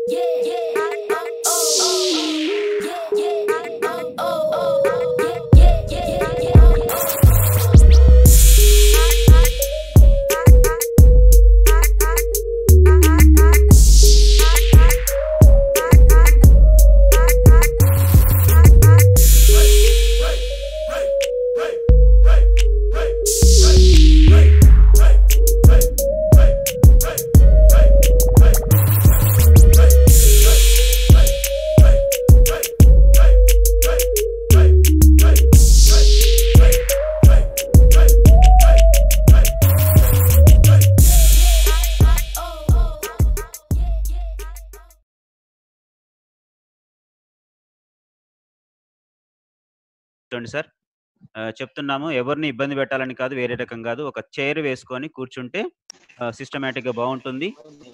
చూడండి సార్ ఆహ్, చెప్తున్నాము ఎవరిని ఇబ్బంది పెట్టాలని కాదు, వేరే రకం కాదు. ఒక చైర్ వేసుకొని కూర్చుంటే ఆహ్, సిస్టమాటిక్‌గా బావుంటుంది.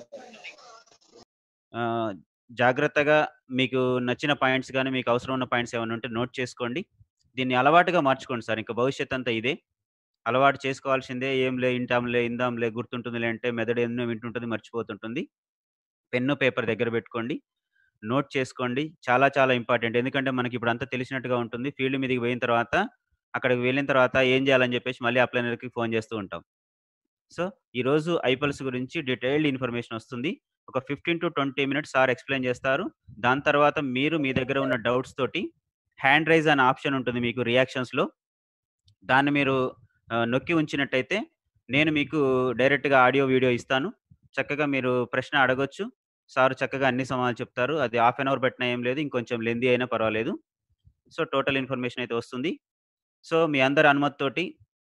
ఆహ్, జాగ్రత్తగా మీకు నచ్చిన పాయింట్స్ గాని, మీకు అవసరం ఉన్న పాయింట్స్ ఏమైనా ఉంటే నోట్ చేసుకోండి. దీన్ని అలవాటుగా మార్చుకోండి సార్. ఇంక భవిష్యత్ అంతా ఇదే. అలవాటు చేసుకోవాల్సిందే. ఏంలే ఇంటాంలే, ఇందాంలే, గుర్తుంటుందిలే అంటే మెదడు ఎన్నో వింటుంటుంది, మర్చిపోతుంటుంది. పెన్ను, పేపర్ దగ్గర పెట్టుకోండి. నోట్ చేసుకోండి. చాలా చాలా ఇంపార్టెంట్. ఎందుకంటే మనకి ఇప్పుడంతా తెలిసినట్టుగా ఉంటుంది. ఫీల్డ్ మీదకి పోయిన తర్వాత, అక్కడికి వెళ్ళిన తర్వాత ఏం చేయాలని చెప్పేసి మళ్ళీ అప్లైనర్‌కి ఫోన్ చేస్తూ ఉంటాం. సో, ఈరోజు ఐపల్స్ గురించి డీటెయిల్డ్ ఇన్ఫర్మేషన్ వస్తుంది. ఒక 15-20 మినిట్స్ సార్ ఎక్స్‌ప్లెయిన్ చేస్తారు. దాని తర్వాత మీరు మీ దగ్గర ఉన్న డౌట్స్ తోటి హ్యాండ్ రైజ్ అనే ఆప్షన్ ఉంటుంది మీకు రియాక్షన్స్‌లో. దాన్ని మీరు ఆహ్, నొక్కి ఉంచినట్టయితే నేను మీకు డైరెక్ట్‌గా ఆడియో, వీడియో ఇస్తాను. చక్కగా మీరు ప్రశ్న అడగొచ్చు. సార్ చక్కగా అన్ని సమాధానాలు చెప్తారు. అది హాఫ్ అన్ అవర్ పెట్టినా ఏం లేదు. ఇంకొంచెం లెంథీ అయినా పర్వాలేదు. సో, టోటల్ ఇన్ఫర్మేషన్ అయితే వస్తుంది. సో, మీ అందరి అనుమతితోటి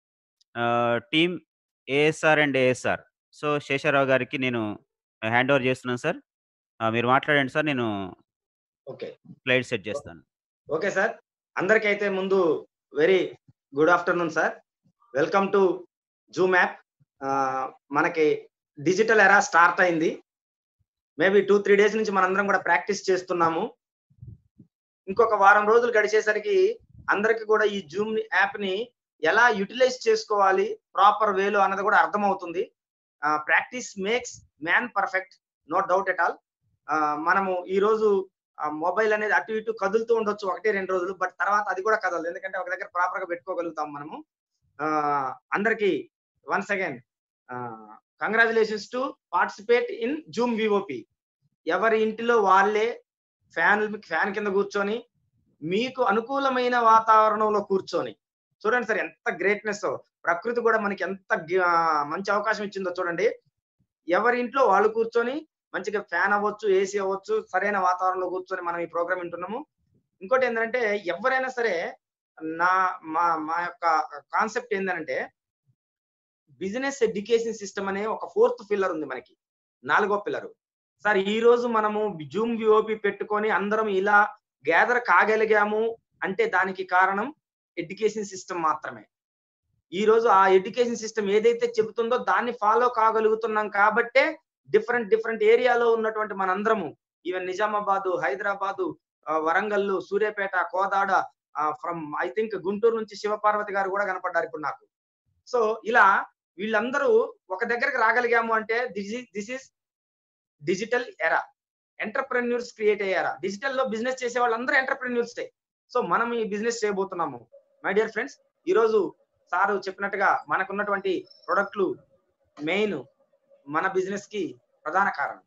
ఆహ్, team ASR and ASR. So, Sesharao garu నేను హ్యాండ్ ఓవర్ చేస్తున్నాను సార్. ఆహ్, మీరు మాట్లాడండి సార్. నేను ఓకే. స్లైడ్ సెట్ చేస్తాను. Okay sir. అందరికైతే ముందు very good afternoon sir. Welcome to zoom app. ఆహ్, మనకి డిజిటల్ ఎరా స్టార్ట్ అయింది. మేబీ 2, 3 డేస్ నుంచి మనందరం కూడా ప్రాక్టీస్ చేస్తున్నాము. ఇంకొక వారం రోజులు గడిచేసరికి అందరికి కూడా ఈ జూమ్ యాప్‌ని ఎలా యుటిలైజ్ చేసుకోవాలి ప్రాపర్ వేలో అన్నది కూడా అర్థమవుతుంది. ఆహ్, practice makes man perfect. No doubt at all. ఆహ్, మనము ఈరోజు ఆ మొబైల్ అనేది అటు ఇటు కదులుతూ ఉండొచ్చు 1, 2 రోజులు. బట్ తర్వాత అది కూడా కదలదు. ఎందుకంటే ఒక దగ్గర ప్రాపర్‌గా పెట్టుకోగలుగుతాం మనము. ఆహ్, అందరికి వన్స్ అగైన్ ఆహ్, congratulations to participate in zoom VOP. ఎవరి ఇంటిలో వాళ్ళే ఫ్యాన్ ఫ్యాన్ కింద కూర్చొని, మీకు అనుకూలమైన వాతావరణంలో కూర్చొని చూడండి సార్ ఎంత గ్రేట్‌నెస్సో. ప్రకృతి కూడా మనకి ఎంత గి ఆహ్, మంచి అవకాశం ఇచ్చిందో చూడండి. ఎవరి ఇంట్లో వాళ్ళు కూర్చొని మంచిగా ఫ్యాన్ అవ్వచ్చు, ఏసీ అవ్వచ్చు, సరైన వాతావరణంలో కూర్చొని మనం ఈ ప్రోగ్రామ్ వింటున్నాము. ఇంకోటి ఏందంటే ఎవరైనా సరే నా మా మా యొక్క కాన్సెప్ట్ ఏందనంటే బిజినెస్ ఎడ్యుకేషన్ సిస్టమ్ అనే ఒక ఫోర్త్ పిల్లర్ ఉంది మనకి. నాలుగో పిల్లరు. సార్ ఈ రోజు మనము జూమ్ విఓపి పెట్టుకొని అందరం ఇలా గ్యాదర్ కాగలిగాము అంటే దానికి కారణం ఎడ్యుకేషన్ సిస్టమ్ మాత్రమే. ఈ రోజు ఆ ఎడ్యుకేషన్ సిస్టమ్ ఏదైతే చెబుతుందో దాన్ని ఫాలో కాగలుగుతున్నాం కాబట్టే డిఫరెంట్ డిఫరెంట్ ఏరియాలో ఉన్నటువంటి మనందరము ఈవెన్ నిజామాబాదు, హైదరాబాదు, ఆహ్, వరంగల్లు, సూర్యాపేట, కోదాడ ఆహ్, ఫ్రమ్ ఐ థింక్ గుంటూరు నుంచి శివపార్వతి గారు కూడా కనపడ్డారు ఇప్పుడు నాకు. సో, ఇలా వీళ్ళందరూ ఒక దగ్గరికి రాగలిగాము అంటే this is this is digital era. Entrepreneurs create అయ్యారా. డిజిటల్‌లో బిజినెస్ చేసే వాళ్ళందరూ ఎంటర్‌ప్రెన్యూర్సే. సో, మనం ఈ బిజినెస్ చేయబోతున్నాము. మై డియర్ ఫ్రెండ్స్ ఈరోజు సారు చెప్పినట్టుగా మనకున్నటువంటి ప్రొడక్ట్‌లు మెయిన్ మన బిజినెస్‌కి ప్రధాన కారణం.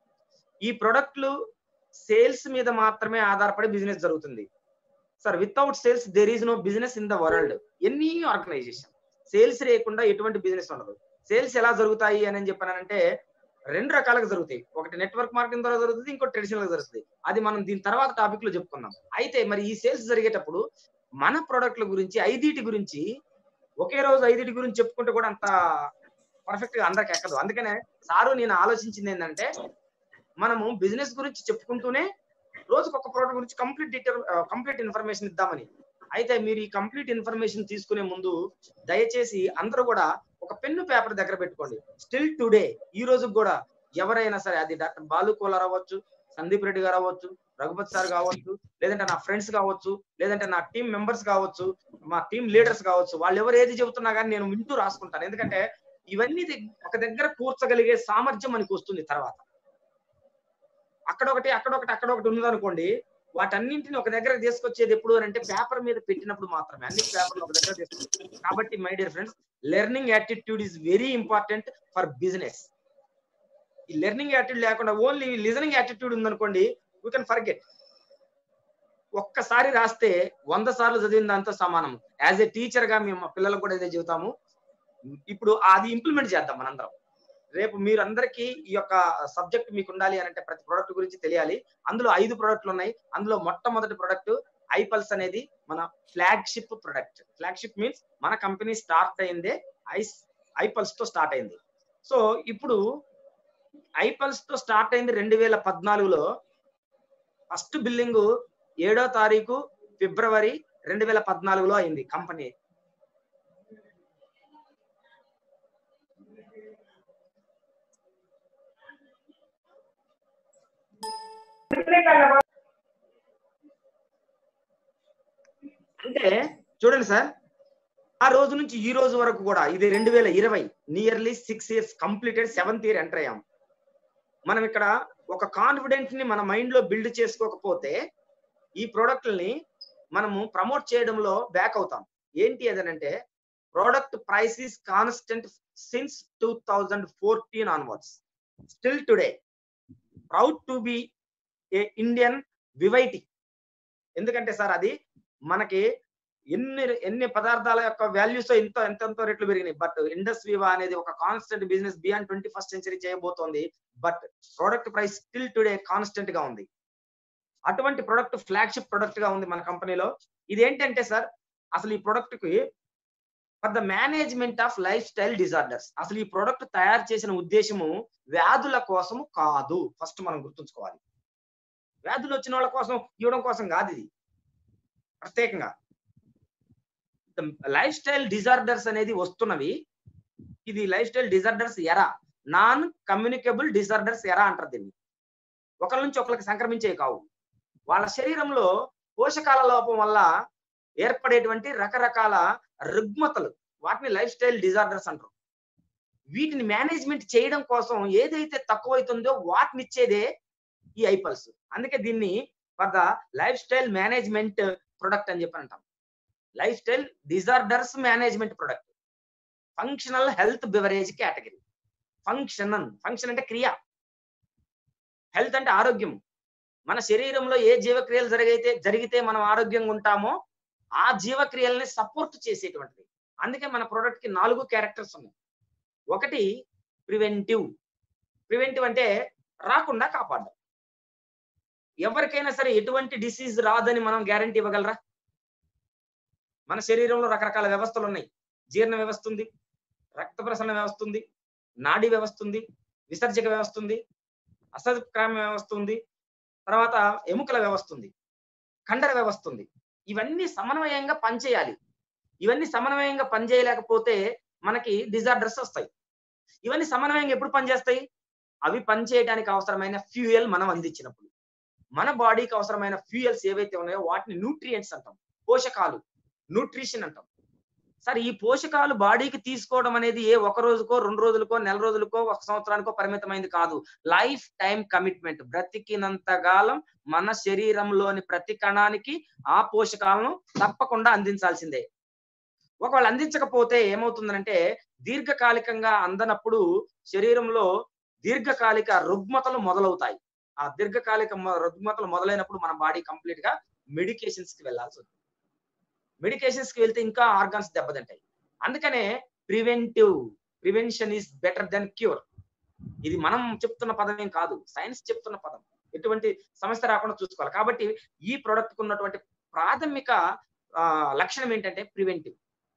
ఈ ప్రొడక్ట్‌లు సేల్స్ మీద మాత్రమే ఆధారపడి బిజినెస్ జరుగుతుంది. Sir without sales there is no business in the world. Any organization. Sales లేకుండా ఎటువంటి బిజినెస్ ఉండదు. సేల్స్ ఎలా జరుగుతాయి అని చెప్పానంటే 2 రకాలుగా జరుగుతాయి. ఒకటి నెట్వర్క్ మార్కెటింగ్ ద్వారా జరుగుతది. ఇంకోటి ట్రెడిషనల్‌గా జరుగుతది. అది మనం దీని తర్వాత టాపిక్‌లో చెప్పుకుందాం. అయితే మరి ఈ సేల్స్ జరిగేటప్పుడు మన ప్రొడక్ట్‌ల గురించి ఐదిటి గురించి ఒకే రోజు ఐదిటి గురించి చెప్పుకుంటే కూడా అంత పర్ఫెక్ట్‌గా అందరికి ఎక్కదు. అందుకనే సారు నేను ఆలోచించింది ఏందంటే మనము బిజినెస్ గురించి చెప్పుకుంటూనే రోజుకొక ప్రొడక్ట్ గురించి complete detail ah, complete information ఇద్దామని. అయితే మీరు ఈ కంప్లీట్ ఇన్ఫర్మేషన్ తీసుకునే ముందు దయచేసి అందరూ కూడా ఒక పెన్ను, పేపర్ దగ్గర పెట్టుకోండి. స్టిల్ టుడే ఈ రోజుకి కూడా ఎవరైనా సరే అది డాక్టర్ బాలు కోలార్ అవ్వచ్చు, సందీప్ రెడ్డి గారు అవ్వచ్చు, రఘుపతి సార్ కావచ్చు, లేదంటే నా ఫ్రెండ్స్ కావచ్చు, లేదంటే నా టీమ్ మెంబర్స్ కావచ్చు, మా టీమ్ లీడర్స్ కావచ్చు. వాళ్ళు ఎవరు ఏది చెబుతున్నా గాని నేను వింటూ రాసుకుంటాను. ఎందుకంటే ఇవన్నీ దగ్ ఒక దగ్గర కూర్చగలిగే సామర్థ్యం మనకు వస్తుంది తర్వాత. అక్కడ ఒకటి అక్కడ ఒకటి అక్కడ ఒకటి ఉన్నదనుకోండి వాటన్నింటిని ఒక దగ్గర తీసుకొచ్చేది ఎప్పుడు అని అంటే పేపర్ మీద పెట్టినప్పుడు మాత్రమే అన్ని పేపర్లు ఒక దగ్గర తీసుకొచ్చేది కాబట్టి my dear friends learning attitude is very important for business ఈ లెర్నింగ్ యాటిట్యూడ్ లేకుండా ఓన్లీ లిజనింగ్ యాటిట్యూడ్ ఉందనుకోండి వీ కెన్ ఫర్గెట్ ఒక్కసారి రాస్తే వంద సార్లు చదివిన దాంతో సమానం యాజ్ ఏ టీచర్ గా మేము మా పిల్లలకు కూడా ఇదే చెబుతాము ఇప్పుడు అది ఇంప్లిమెంట్ చేద్దాం మనందరం రేపు మీరు అందరికీ ఈ యొక్క సబ్జెక్ట్ మీకు ఉండాలి అని అంటే ప్రతి ప్రోడక్ట్ గురించి తెలియాలి అందులో ఐదు ప్రోడక్ట్లు ఉన్నాయి అందులో మొట్టమొదటి ప్రోడక్ట్ ఐపల్స్ అనేది మన ఫ్లాగ్షిప్ ప్రొడక్ట్ ఫ్లాగ్షిప్ మీన్స్ మన కంపెనీ స్టార్ట్ అయిందే ఐస్ ఐపల్స్ తో స్టార్ట్ అయింది సో ఇప్పుడు ఐపల్స్ తో స్టార్ట్ అయింది రెండు వేల పద్నాలుగులో ఫస్ట్ బిల్లింగ్ ఏడో తారీఖు ఫిబ్రవరి రెండు వేల పద్నాలుగులో అయింది కంపెనీ అంటే చూడండి సార్ ఆ రోజు నుంచి ఈ రోజు వరకు కూడా ఇది రెండు వేల ఇరవై nearly six years completed seventh year enter అయ్యాం మనం ఇక్కడ ఒక కాన్ఫిడెంట్ ని మన మైండ్ లో బిల్డ్ చేసుకోకపోతే ఈ ప్రోడక్ట్ని మనము ప్రమోట్ చేయడంలో బ్యాక్ అవుతాం ఏంటి అదనంటే product price is constant since two thousand fourteen onwards still today proud to be a Indian వివైటీ ఎందుకంటే సార్ అది మనకి ఎన్ని ఎన్ని పదార్థాల యొక్క వాల్యూస్ ఇంత ఎంతెంతో రేట్లు పెరిగినాయి బట్ ఇండస్ వివా అనేది ఒక constant business beyond twenty first century చేయబోతోంది but product price still today constant గా ఉంది అటువంటి ప్రొడక్ట్ ఫ్లాగ్షిప్ ప్రొడక్ట్ గా ఉంది మన కంపెనీలో ఇది ఏంటంటే సార్ అసలు ఈ ప్రొడక్ట్ కి for the management of lifestyle disorders అసలు ఈ ప్రొడక్ట్ తయారు చేసిన ఉద్దేశము వ్యాధుల కోసము కాదు ఫస్ట్ మనం గుర్తుంచుకోవాలి వ్యాధులు వచ్చిన వాళ్ళ కోసం ఇవ్వడం కోసం కాదు ఇది ప్రత్యేకంగా లైఫ్ స్టైల్ డిజార్డర్స్ అనేది వస్తున్నవి ఇది lifestyle disorders era non communicable disorders era అంటారు దీన్ని ఒకరి నుంచి ఒకరికి సంక్రమించే కావు వాళ్ళ శరీరంలో పోషకాల లోపం వల్ల ఏర్పడేటువంటి రకరకాల రుగ్మతలు వాటిని లైఫ్ స్టైల్ డిజార్డర్స్ అంటారు వీటిని మేనేజ్మెంట్ చేయడం కోసం ఏదైతే తక్కువైతుందో వాటిని ఇచ్చేదే ఈ ఐపల్స్ అందుకే దీన్ని for the lifestyle management product అని చెప్పి అంటాం lifestyle disorders management product functional health beverage category function function అంటే క్రియ హెల్త్ అంటే ఆరోగ్యం మన శరీరంలో ఏ జీవక్రియలు జరిగితే జరిగితే మనం ఆరోగ్యంగా ఉంటామో ఆ జీవక్రియల్ని సపోర్ట్ చేసేటువంటిది అందుకే మన ప్రోడక్ట్ కి నాలుగు క్యారెక్టర్స్ ఉన్నాయి ఒకటి ప్రివెంటివ్ ప్రివెంటివ్ అంటే రాకుండా కాపాడడం ఎవరికైనా సరే ఎటువంటి డిసీజ్ రాదని మనం గ్యారంటీ ఇవ్వగలరా మన శరీరంలో రకరకాల వ్యవస్థలు ఉన్నాయి జీర్ణ వ్యవస్థ ఉంది రక్త ప్రసరణ వ్యవస్థ ఉంది నాడీ వ్యవస్థ ఉంది విసర్జక వ్యవస్థ ఉంది అసక్రామ వ్యవస్థ ఉంది తర్వాత ఎముకల వ్యవస్థ ఉంది కండర వ్యవస్థ ఉంది ఇవన్నీ సమన్వయంగా పనిచేయాలి ఇవన్నీ సమన్వయంగా పనిచేయలేకపోతే మనకి డిజార్డర్స్ వస్తాయి ఇవన్నీ సమన్వయంగా ఎప్పుడు పనిచేస్తాయి అవి పనిచేయడానికి అవసరమైన ఫ్యూయల్ మనం అందించినప్పుడు మన బాడీకి అవసరమైన ఫ్యూయల్స్ ఏవైతే ఉన్నాయో వాటిని న్యూట్రియంట్స్ అంటాం పోషకాలు న్యూట్రిషన్ అంటాం సార్ ఈ పోషకాలు బాడీకి తీసుకోవడం అనేది ఏ ఒక రోజుకో రెండు రోజులకో నెల రోజులకో ఒక సంవత్సరానికో పరిమితమైంది కాదు లైఫ్ టైం కమిట్మెంట్ బ్రతికినంత కాలం మన శరీరంలోని ప్రతి కణానికి ఆ పోషకాలను తప్పకుండా అందించాల్సిందే ఒకవేళ అందించకపోతే ఏమవుతుందంటే దీర్ఘకాలికంగా అందనప్పుడు శరీరంలో దీర్ఘకాలిక రుగ్మతలు మొదలవుతాయి ఆ దీర్ఘకాలిక మ- రుగ్మతలు మొదలైనప్పుడు మన బాడీ కంప్లీట్ గా మెడికేషన్స్ కి వెళ్ళాల్సి వస్తుంది మెడికేషన్స్ కి వెళ్తే ఇంకా ఆర్గాన్స్ దెబ్బతింటాయి అందుకనే preventive prevention is better than cure ఇది మనం చెప్తున్న పదం ఏం కాదు సైన్స్ చెప్తున్న పదం ఎటువంటి సమస్య రాకుండా చూసుకోవాలి కాబట్టి ఈ ప్రోడక్ట్ ఉన్నటువంటి ప్రాథమిక ఆ, లక్షణం ఏంటంటే ప్రివెంటివ్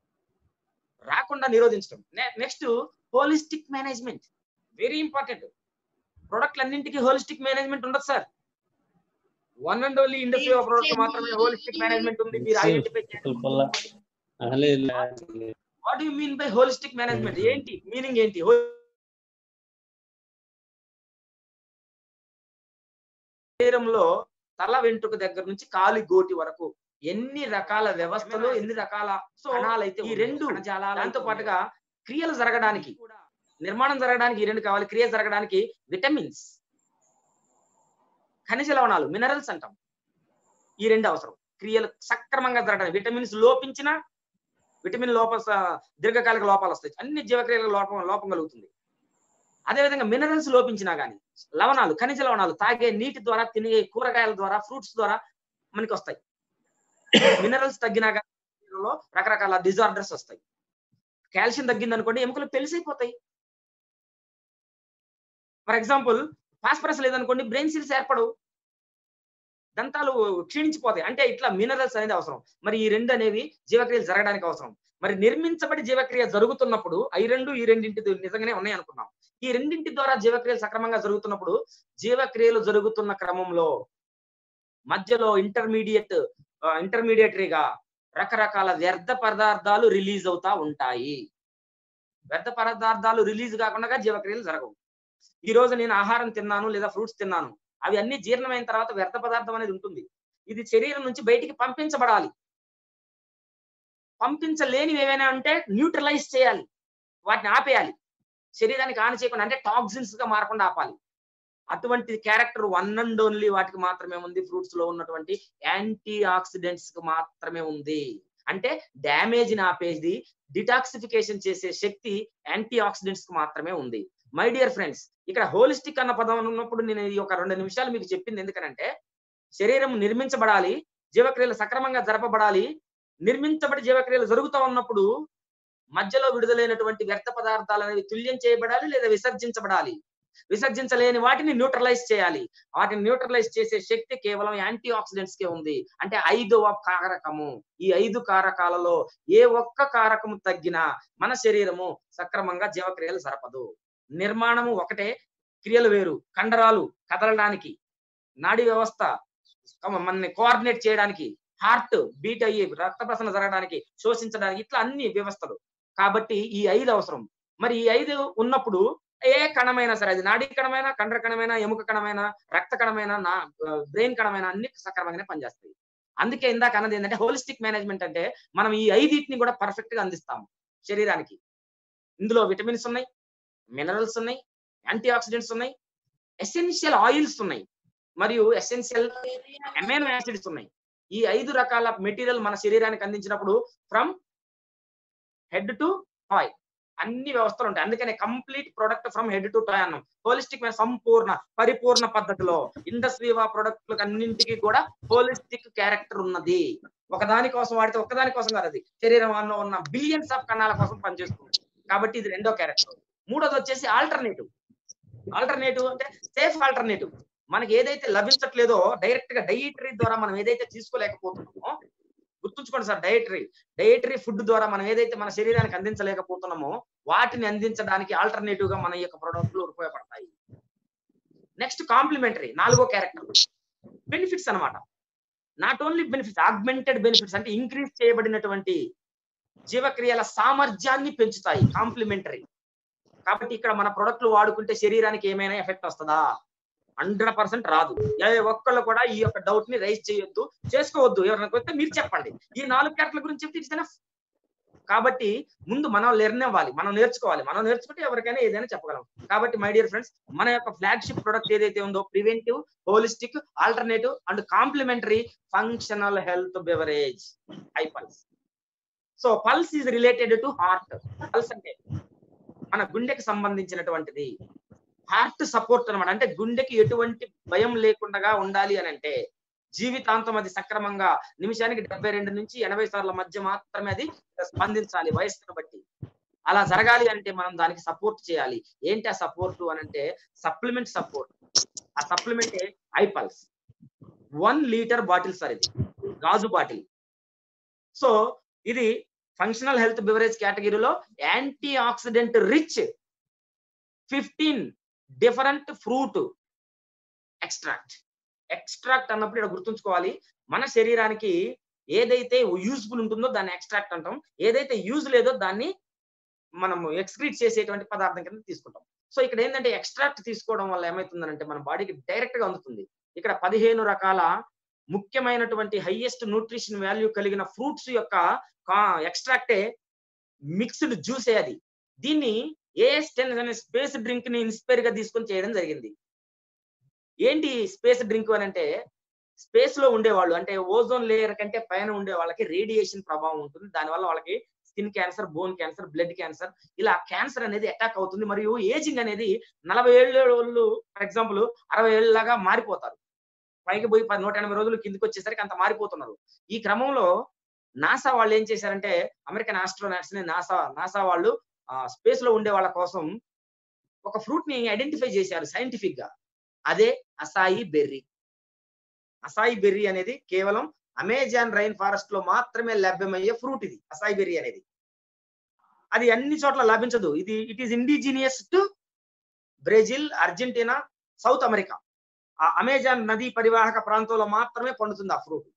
రాకుండా నిరోధించడం next holistic management very important ప్రొడక్ట్లు అన్నింటికి హోలిస్టిక్ మేనేజ్మెంట్ ఉండదు sir one and only industry product మాత్రమే హోలిస్టిక్ మేనేజ్మెంట్ ఉంది మీరు ఐడెంటిఫై ಸ್ವಲ್ಪ ಅಹಲೇ ಇಲ್ಲ what you mean by holistic management ఏంటి మీనింగ్ ఏంటి శరీరంలో తల వెంట్రుక దగ్గర నుంచి కాలి గోటి వరకు ఎన్ని రకాల వ్యవస్థలు ఎన్ని రకాల కణాలైతే ఈ రెండు దాంతో పాటుగా క్రియలు జరగడానికి నిర్మాణం జరగడానికి ఈ రెండు కావాలి క్రియ జరగడానికి విటమిన్స్ ఖనిజ లవణాలు మినరల్స్ అంటాం ఈ రెండు అవసరం క్రియలు సక్రమంగా జరగడానికి విటమిన్స్ లోపించిన విటమిన్ లోప స- దీర్ఘకాలిక లోపాలు వస్తాయి అన్ని జీవక్రియలకు లోపం లోపం కలుగుతుంది అదేవిధంగా మినరల్స్ లోపించినా గానీ లవణాలు ఖనిజ లవణాలు తాగే నీటి ద్వారా తినే కూరగాయల ద్వారా ఫ్రూట్స్ ద్వారా మనకి వస్తాయి మినరల్స్ తగ్గినా కానీ శరీరంలో రకరకాల డిజార్డర్స్ వస్తాయి కాల్షియం తగ్గింది అనుకోండి ఎముకలు పెలిసైపోతాయి ఫర్ ఎగ్జాంపుల్ ఫాస్ఫరస్ లేదనుకోండి బ్రెయిన్ సెల్స్ ఏర్పడవు దంతాలు క్షీణించిపోతాయి అంటే ఇట్లా మినరల్స్ అనేది అవసరం మరి ఈ రెండు అనేవి జీవక్రియలు జరగడానికి అవసరం మరి నిర్మించబడి జీవక్రియ జరుగుతున్నప్పుడు ఈ రెండు ఈ రెండింటి నిజంగానే ఉన్నాయి అనుకున్నాం ఈ రెండింటి ద్వారా జీవక్రియలు సక్రమంగా జరుగుతున్నప్పుడు జీవక్రియలు జరుగుతున్న క్రమంలో మధ్యలో ఇంటర్మీడియట్ ఇంటర్మీడియటరీగా రకరకాల వ్యర్థ పదార్థాలు రిలీజ్ అవుతా ఉంటాయి వ్యర్థ పదార్థాలు రిలీజ్ కాకుండా జీవక్రియలు జరగవు ఈ రోజు నేను ఆహారం తిన్నాను లేదా ఫ్రూట్స్ తిన్నాను అవి అన్ని జీర్ణమైన తర్వాత వ్యర్థ పదార్థం అనేది ఉంటుంది ఇది శరీరం నుంచి బయటికి పంపించబడాలి పంపించలేనివి ఏవైనా ఉంటే న్యూట్రలైజ్ చేయాలి వాటిని ఆపేయాలి శరీరానికి హాని చేయకుండా అంటే టాక్సిన్స్ గా మారకుండా ఆపాలి అటువంటి క్యారెక్టర్ వన్ అండ్ ఓన్లీ వాటికి మాత్రమే ఉంది ఫ్రూట్స్ లో ఉన్నటువంటి యాంటీ ఆక్సిడెంట్స్ కి మాత్రమే ఉంది అంటే డ్యామేజ్ ని ఆపేది డిటాక్సిఫికేషన్ చేసే శక్తి యాంటీ ఆక్సిడెంట్స్ కి మాత్రమే ఉంది మై డియర్ ఫ్రెండ్స్ ఇక్కడ హోలిస్టిక్ అన్న పదం ఉన్నప్పుడు నేను ఈ ఒక రెండు నిమిషాలు మీకు చెప్పింది ఎందుకనంటే శరీరం నిర్మించబడాలి జీవక్రియలు సక్రమంగా జరపబడాలి నిర్మించబడి జీవక్రియలు జరుగుతూ ఉన్నప్పుడు మధ్యలో విడుదలైనటువంటి వ్యర్థ పదార్థాలు అనేవి తుల్యం చేయబడాలి లేదా విసర్జించబడాలి విసర్జించలేని వాటిని న్యూట్రలైజ్ చేయాలి వాటిని న్యూట్రలైజ్ చేసే శక్తి కేవలం యాంటీ ఆక్సిడెంట్స్ కే ఉంది అంటే ఐదవ కారకము ఈ ఐదు కారకాలలో ఏ ఒక్క కారకము తగ్గినా మన శరీరము సక్రమంగా జీవక్రియలు జరపదు నిర్మాణము ఒకటే క్రియలు వేరు కండరాలు కదలడానికి నాడీ వ్యవస్థ మనని కోఆర్డినేట్ చేయడానికి హార్ట్ బీట్ అయ్యి రక్త ప్రసరణ జరగడానికి శోషించడానికి ఇట్లా అన్ని వ్యవస్థలు కాబట్టి ఈ ఐదు అవసరం మరి ఈ ఐదు ఉన్నప్పుడు ఏ కణమైనా సరే అది నాడీ కణమైనా కండర కణమైనా ఎముక కణమైనా రక్త కణమైనా నా బ్రెయిన్ కణమైనా అన్ని సక్రమంగానే పనిచేస్తాయి అందుకే ఇందాక అన్నది ఏంటంటే హోలిస్టిక్ మేనేజ్మెంట్ అంటే మనం ఈ ఐదింటిని కూడా పర్ఫెక్ట్ గా అందిస్తాము శరీరానికి ఇందులో విటమిన్స్ ఉన్నాయి మినరల్స్ ఉన్నాయి యాంటీ ఆక్సిడెంట్స్ ఉన్నాయి ఎసెన్షియల్ ఆయిల్స్ ఉన్నాయి మరియు ఎసెన్షియల్ అమైనో యాసిడ్స్ ఉన్నాయి ఈ ఐదు రకాల మెటీరియల్ మన శరీరానికి అందించినప్పుడు ఫ్రమ్ హెడ్ టు టాయ్ అన్ని వ్యవస్థలు ఉంటాయి అందుకనే complete product from head to toe అన్నాం హోలిస్టిక్ సంపూర్ణ పరిపూర్ణ పద్ధతిలో ఇండస్ట్రీవా ప్రొడక్ట్ అన్నింటికి కూడా హోలిస్టిక్ క్యారెక్టర్ ఉన్నది ఒకదాని కోసం వాడితే ఒక్కదాని కోసం కాదు అది శరీరంలో ఉన్న బిలియన్స్ ఆఫ్ కణాల కోసం పనిచేస్తుంది కాబట్టి ఇది రెండో క్యారెక్టర్ మూడోది వచ్చేసి ఆల్టర్నేటివ్ ఆల్టర్నేటివ్ అంటే సేఫ్ ఆల్టర్నేటివ్ మనకి ఏదైతే లభించట్లేదో డైరెక్ట్ గా డైటరీ ద్వారా మనం ఏదైతే తీసుకోలేకపోతున్నామో గుర్తుంచుకోండి సార్ డైటరీ డైటరీ ఫుడ్ ద్వారా మనం ఏదైతే మన శరీరానికి అందించలేకపోతున్నామో వాటిని అందించడానికి ఆల్టర్నేటివ్ గా మన యొక్క ప్రొడక్ట్లు ఉపయోగపడతాయి నెక్స్ట్ కాంప్లిమెంటరీ నాలుగో క్యారెక్టర్ బెనిఫిట్స్ అన్నమాట not only benefits augmented benefits అంటే ఇంక్రీజ్ చేయబడినటువంటి జీవక్రియల సామర్థ్యాన్ని పెంచుతాయి కాంప్లిమెంటరీ కాబట్టి ఇక్కడ మన ప్రొడక్ట్లు వాడుకుంటే శరీరానికి ఏమైనా ఎఫెక్ట్ వస్తుందా హండ్రెడ్ పర్సెంట్ రాదు ఏ ఒక్కళ్ళు కూడా ఈ యొక్క డౌట్ ని రైజ్ చేయొద్దు చేసుకోవద్దు ఎవరైనా వస్తే మీరు చెప్పండి ఈ నాలుగు క్యారెక్టర్ల గురించి చెప్తే ఇట్స్ ఎనఫ్ కాబట్టి ముందు మనం లెర్న్ అవ్వాలి మనం నేర్చుకోవాలి మనం నేర్చుకుంటే ఎవరికైనా ఏదైనా చెప్పగలం కాబట్టి మై డియర్ ఫ్రెండ్స్ మన యొక్క ఫ్లాగ్షిప్ ప్రొడక్ట్ ఏదైతే ఉందో preventive holistic alternative and complementary functional health beverage iPulse so pulse is related to heart pulse అంటే మన గుండెకి సంబంధించినటువంటిది హార్ట్ సపోర్ట్ అనమాట అంటే గుండెకి ఎటువంటి భయం లేకుండా ఉండాలి అని అంటే జీవితాంతం అది సక్రమంగా నిమిషానికి డెబ్బై రెండు నుంచి ఎనభై సార్ల మధ్య మాత్రమే అది స్పందించాలి వయస్సును బట్టి అలా జరగాలి అంటే మనం దానికి సపోర్ట్ చేయాలి ఏంటి ఆ సపోర్ట్ అని అంటే సప్లిమెంట్ సపోర్ట్ ఆ supplement iPulse one litre bottle sir ఇది గాజు బాటిల్ సో ఇది ఫంక్షనల్ హెల్త్ బివరేజ్ కేటగిరీలో antioxidant rich fifteen different fruit extract extract అన్నప్పుడు ఇక్కడ గుర్తుంచుకోవాలి మన శరీరానికి ఏదైతే యూజ్ఫుల్ ఉంటుందో దాన్ని ఎక్స్ట్రాక్ట్ అంటాం ఏదైతే యూజ్ లేదో దాన్ని మనం ఎక్స్క్రీట్ చేసేటువంటి పదార్థం కింద తీసుకుంటాం సో ఇక్కడ ఏంటంటే ఎక్స్ట్రాక్ట్ తీసుకోవడం వల్ల ఏమవుతుందంటే మన బాడీకి డైరెక్ట్ గా అందుతుంది ఇక్కడ పదిహేను రకాల ముఖ్యమైనటువంటి హైయెస్ట్ న్యూట్రిషన్ వాల్యూ కలిగిన ఫ్రూట్స్ యొక్క ఎక్స్ట్రాక్టే మిక్స్డ్ జ్యూసే అది దీన్ని ఏఎస్ టెన్ అనే స్పేస్ డ్రింక్ ని ఇన్స్పైర్ గా తీసుకొని చేయడం జరిగింది ఏంటి స్పేస్ డ్రింక్ అని అంటే స్పేస్ లో ఉండేవాళ్ళు అంటే ఓజోన్ లేయర్ కంటే పైన ఉండే వాళ్ళకి రేడియేషన్ ప్రభావం ఉంటుంది దానివల్ల వాళ్ళకి skin cancer bone cancer blood cancer ఇలా క్యాన్సర్ అనేది అటాక్ అవుతుంది మరియు ఏజింగ్ అనేది నలభై ఏళ్ళ వాళ్ళు ఫర్ ఎగ్జాంపుల్ అరవై ఏళ్ళలాగా మారిపోతారు పైకి పోయి పది- నూట ఎనభై రోజులు కిందకి వచ్చేసరికి అంత మారిపోతున్నారు ఈ క్రమంలో నాసా వాళ్ళు ఏం చేశారంటే అమెరికన్ ఆస్ట్రోనాట్స్ ని నాసా నాసా వాళ్ళు స్పేస్ లో ఉండే వాళ్ళ కోసం ఒక ఫ్రూట్ ని ఐడెంటిఫై చేశారు సైంటిఫిక్ గా అదే అసాయి బెర్రీ అసాయి బెర్రీ అనేది కేవలం అమెజాన్ రైన్ ఫారెస్ట్ లో మాత్రమే లభ్యమయ్యే ఫ్రూట్ ఇది అసాయి బెర్రీ అనేది అది అన్ని చోట్ల లభించదు ఇది it is indigenous to Brazil Argentina South America ఆ అమెజాన్ నదీ పరివాహక ప్రాంతంలో మాత్రమే పండుతుంది ఆ ఫ్రూట్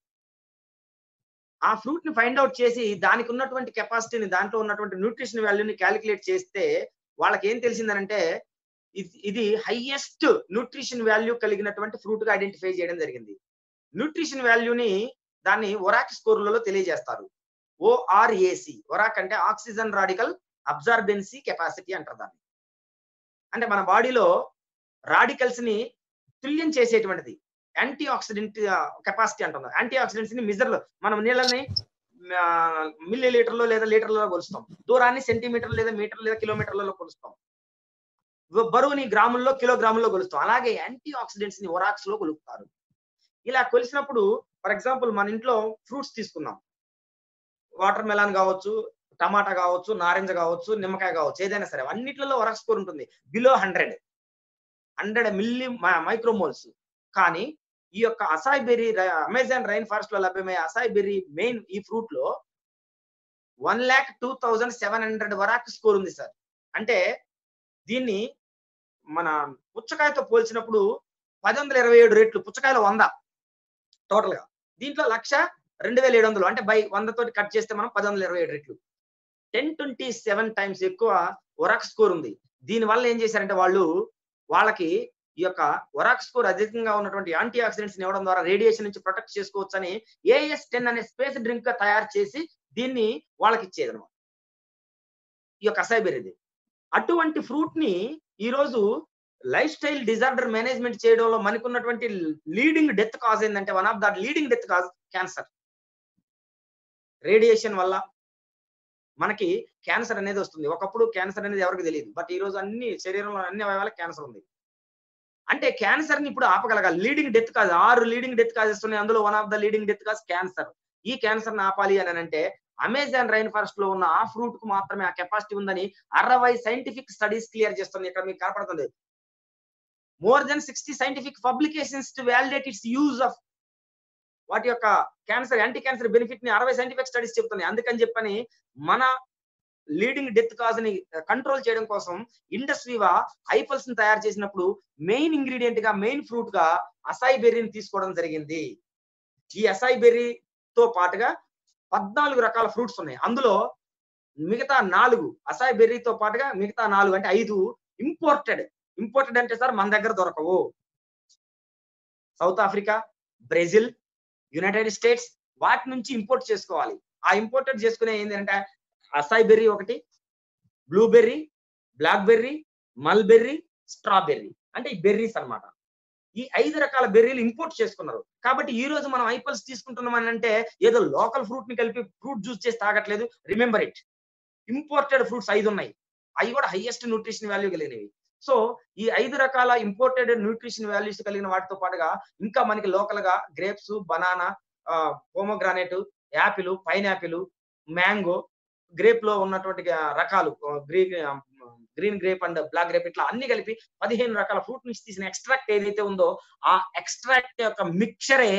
ఆ ఫ్రూట్ ని ఫైండ్ అవుట్ చేసి దానికి ఉన్నటువంటి కెపాసిటీని దాంట్లో ఉన్నటువంటి న్యూట్రిషన్ వాల్యూని క్యాలిక్యులేట్ చేస్తే వాళ్ళకి ఏం తెలిసిందనంటే ఇది- ఇది హైయెస్ట్ న్యూట్రిషన్ వాల్యూ కలిగినటువంటి ఫ్రూట్ గా ఐడెంటిఫై చేయడం జరిగింది న్యూట్రిషన్ వాల్యూని దాన్ని ఒరాక్ స్కోర్లలో తెలియజేస్తారు ఓఆర్ఏసి ఒరాక్ అంటే ఆక్సిజన్ రాడికల్ అబ్జార్బెన్సీ కెపాసిటీ అంటారు దాన్ని అంటే మన బాడీలో రాడికల్స్ ని తుల్యం చేసేటువంటిది యాంటీ ఆక్సిడెంట్ కెపాసిటీ అంటున్నారు యాంటీ ఆక్సిడెంట్స్ ని మిజర్ మనం నీళ్ళని మిల్లీ లీటర్లో లేదా లీటర్లలో కొలుస్తాం దూరాన్ని సెంటీమీటర్ లేదా మీటర్ లేదా కిలోమీటర్లలో కొలుస్తాం బ- బరువుని గ్రాముల్లో కిలోగ్రాముల్లో కొలుస్తాం అలాగే యాంటీ ఆక్సిడెంట్స్ ని ఒరాక్స్ లో కొలుపుతారు ఇలా కొలిసినప్పుడు ఫర్ ఎగ్జాంపుల్ మన ఇంట్లో ఫ్రూట్స్ తీసుకున్నాం వాటర్ మెలాన్ కావచ్చు టమాటా కావచ్చు నారింజ కావచ్చు నిమ్మకాయ కావచ్చు ఏదైనా సరే అన్నిట్లలో ఒరాక్ స్కోర్ ఉంటుంది below hundred hundred milli micromoles కానీ ఈ యొక్క acai berry Amazon rainforest లో లభ్యమయ్యే అసాయి బెర్రీ మెయిన్ ఈ ఫ్రూట్ లో one lakh two thousand seven hundred ORAC score ఉంది సార్ అంటే దీన్ని మన పుచ్చకాయతో పోల్చినప్పుడు పది వందల ఇరవై ఏడు రేట్లు పుచ్చకాయలో వంద టోటల్ గా దీంట్లో లక్ష రెండు వేల ఏడు వందలు అంటే బై వంద తోటి కట్ చేస్తే మనం పది వందల ఇరవై ఏడు రెట్లు టెన్ ట్వంటీ సెవెన్ టైమ్స్ ఎక్కువ ఒరాక్ స్కోర్ ఉంది దీని వల్ల ఏం చేశారంటే వాళ్ళు వాళ్ళకి ఈ యొక్క ఒరాక్ స్కోర్ అధికంగా ఉన్నటువంటి యాంటీ ఆక్సిడెంట్స్ ఇవ్వడం ద్వారా రేడియేషన్ నుంచి ప్రొటెక్ట్ చేసుకోవచ్చు అని ఏఎస్ టెన్ అనే స్పేస్ డ్రింక్ గా తయారు చేసి దీన్ని వాళ్ళకి ఇచ్చేది అనమాట ఈ యొక్క అసైబెరీది అటువంటి ఫ్రూట్ ని ఈ రోజు లైఫ్ స్టైల్ డిజార్డర్ మేనేజ్మెంట్ చేయడంలో మనకున్నటువంటి లీడింగ్ డెత్ కాజ్ ఏంటంటే one of the leading death cause cancer radiation వల్ల మనకి క్యాన్సర్ అనేది వస్తుంది ఒకప్పుడు క్యాన్సర్ అనేది ఎవరికి తెలియదు బట్ ఈ రోజు అన్ని శరీరంలో అన్ని అవయవాలకు క్యాన్సర్ ఉంది అంటే క్యాన్సర్ ని ఇప్పుడు ఆపగలగాలి లీడింగ్ డెత్ కాజ్ ఆరు లీడింగ్ డెత్ కాజెస్ ఉన్నాయి అందులో one of the leading death cause cancer ఈ క్యాన్సర్ ని ఆపాలి అని అంటే అమెజాన్ రైన్ ఫారెస్ట్ లో ఉన్న ఆ ఫ్రూట్ కు మాత్రమే ఆ కెపాసిటీ ఉందని అరవై సైంటిఫిక్ స్టడీస్ క్లియర్ చేస్తుంది ఇక్కడ మీకు కనపడుతుంది more than sixty scientific publications to validate its use of వాటి యొక్క క్యాన్సర్ యాంటీ క్యాన్సర్ బెనిఫిట్ ని అరవై సైంటిఫిక్ స్టడీస్ చెప్తున్నాయి అందుకని చెప్పని మన లీడింగ్ డెత్ కాజ్ ని కంట్రోల్ చేయడం కోసం ఇండస్ట్రీవా ఐపల్స్ ని తయారు చేసినప్పుడు మెయిన్ ఇంగ్రీడియంట్ గా మెయిన్ ఫ్రూట్ గా అసాయి బెర్రీని తీసుకోవడం జరిగింది ఈ అసాయి బెర్రీతో పాటుగా పద్నాలుగు రకాల ఫ్రూట్స్ ఉన్నాయి అందులో మిగతా నాలుగు అసాయి బెర్రీతో పాటుగా మిగతా నాలుగు అంటే ఐదు ఇంపోర్టెడ్ ఇంపోర్టెడ్ అంటే సార్ మన దగ్గర దొరకవు South Africa Brazil United States వాటి నుంచి ఇంపోర్ట్ చేసుకోవాలి ఆ ఇంపోర్టెడ్ చేసుకునే ఏంటంటే అసాయి బెర్రీ ఒకటి blueberry blackberry mulberry strawberry అంటే ఈ బెర్రీస్ అన్నమాట ఈ ఐదు రకాల బెర్రీలు ఇంపోర్ట్ చేసుకున్నారు కాబట్టి ఈ రోజు మనం ఐపల్స్ తీసుకుంటున్నాం అని అంటే ఏదో లోకల్ ఫ్రూట్ ని కలిపి ఫ్రూట్ జ్యూస్ చేసి తాగట్లేదు రిమెంబర్ ఇట్ ఇంపోర్టెడ్ ఫ్రూట్స్ ఐదు ఉన్నాయి అవి కూడా హైయెస్ట్ న్యూట్రిషన్ వాల్యూ కలిగినవి సో ఈ ఐదు రకాల ఇంపోర్టెడ్ న్యూట్రిషన్ వాల్యూస్ కలిగిన వాటితో పాటుగా ఇంకా మనకి లోకల్ గా grapes banana pomegranate apple pineapple mango grape లో ఉన్నటువంటి ఆ, రకాలు green green grape and black grape ఇట్లా అన్ని కలిపి పదిహేను రకాల ఫ్రూట్ నుంచి తీసిన ఎక్స్ట్రాక్ట్ ఏదైతే ఉందో ఆ ఎక్స్ట్రాక్ట్ యొక్క మిక్చరే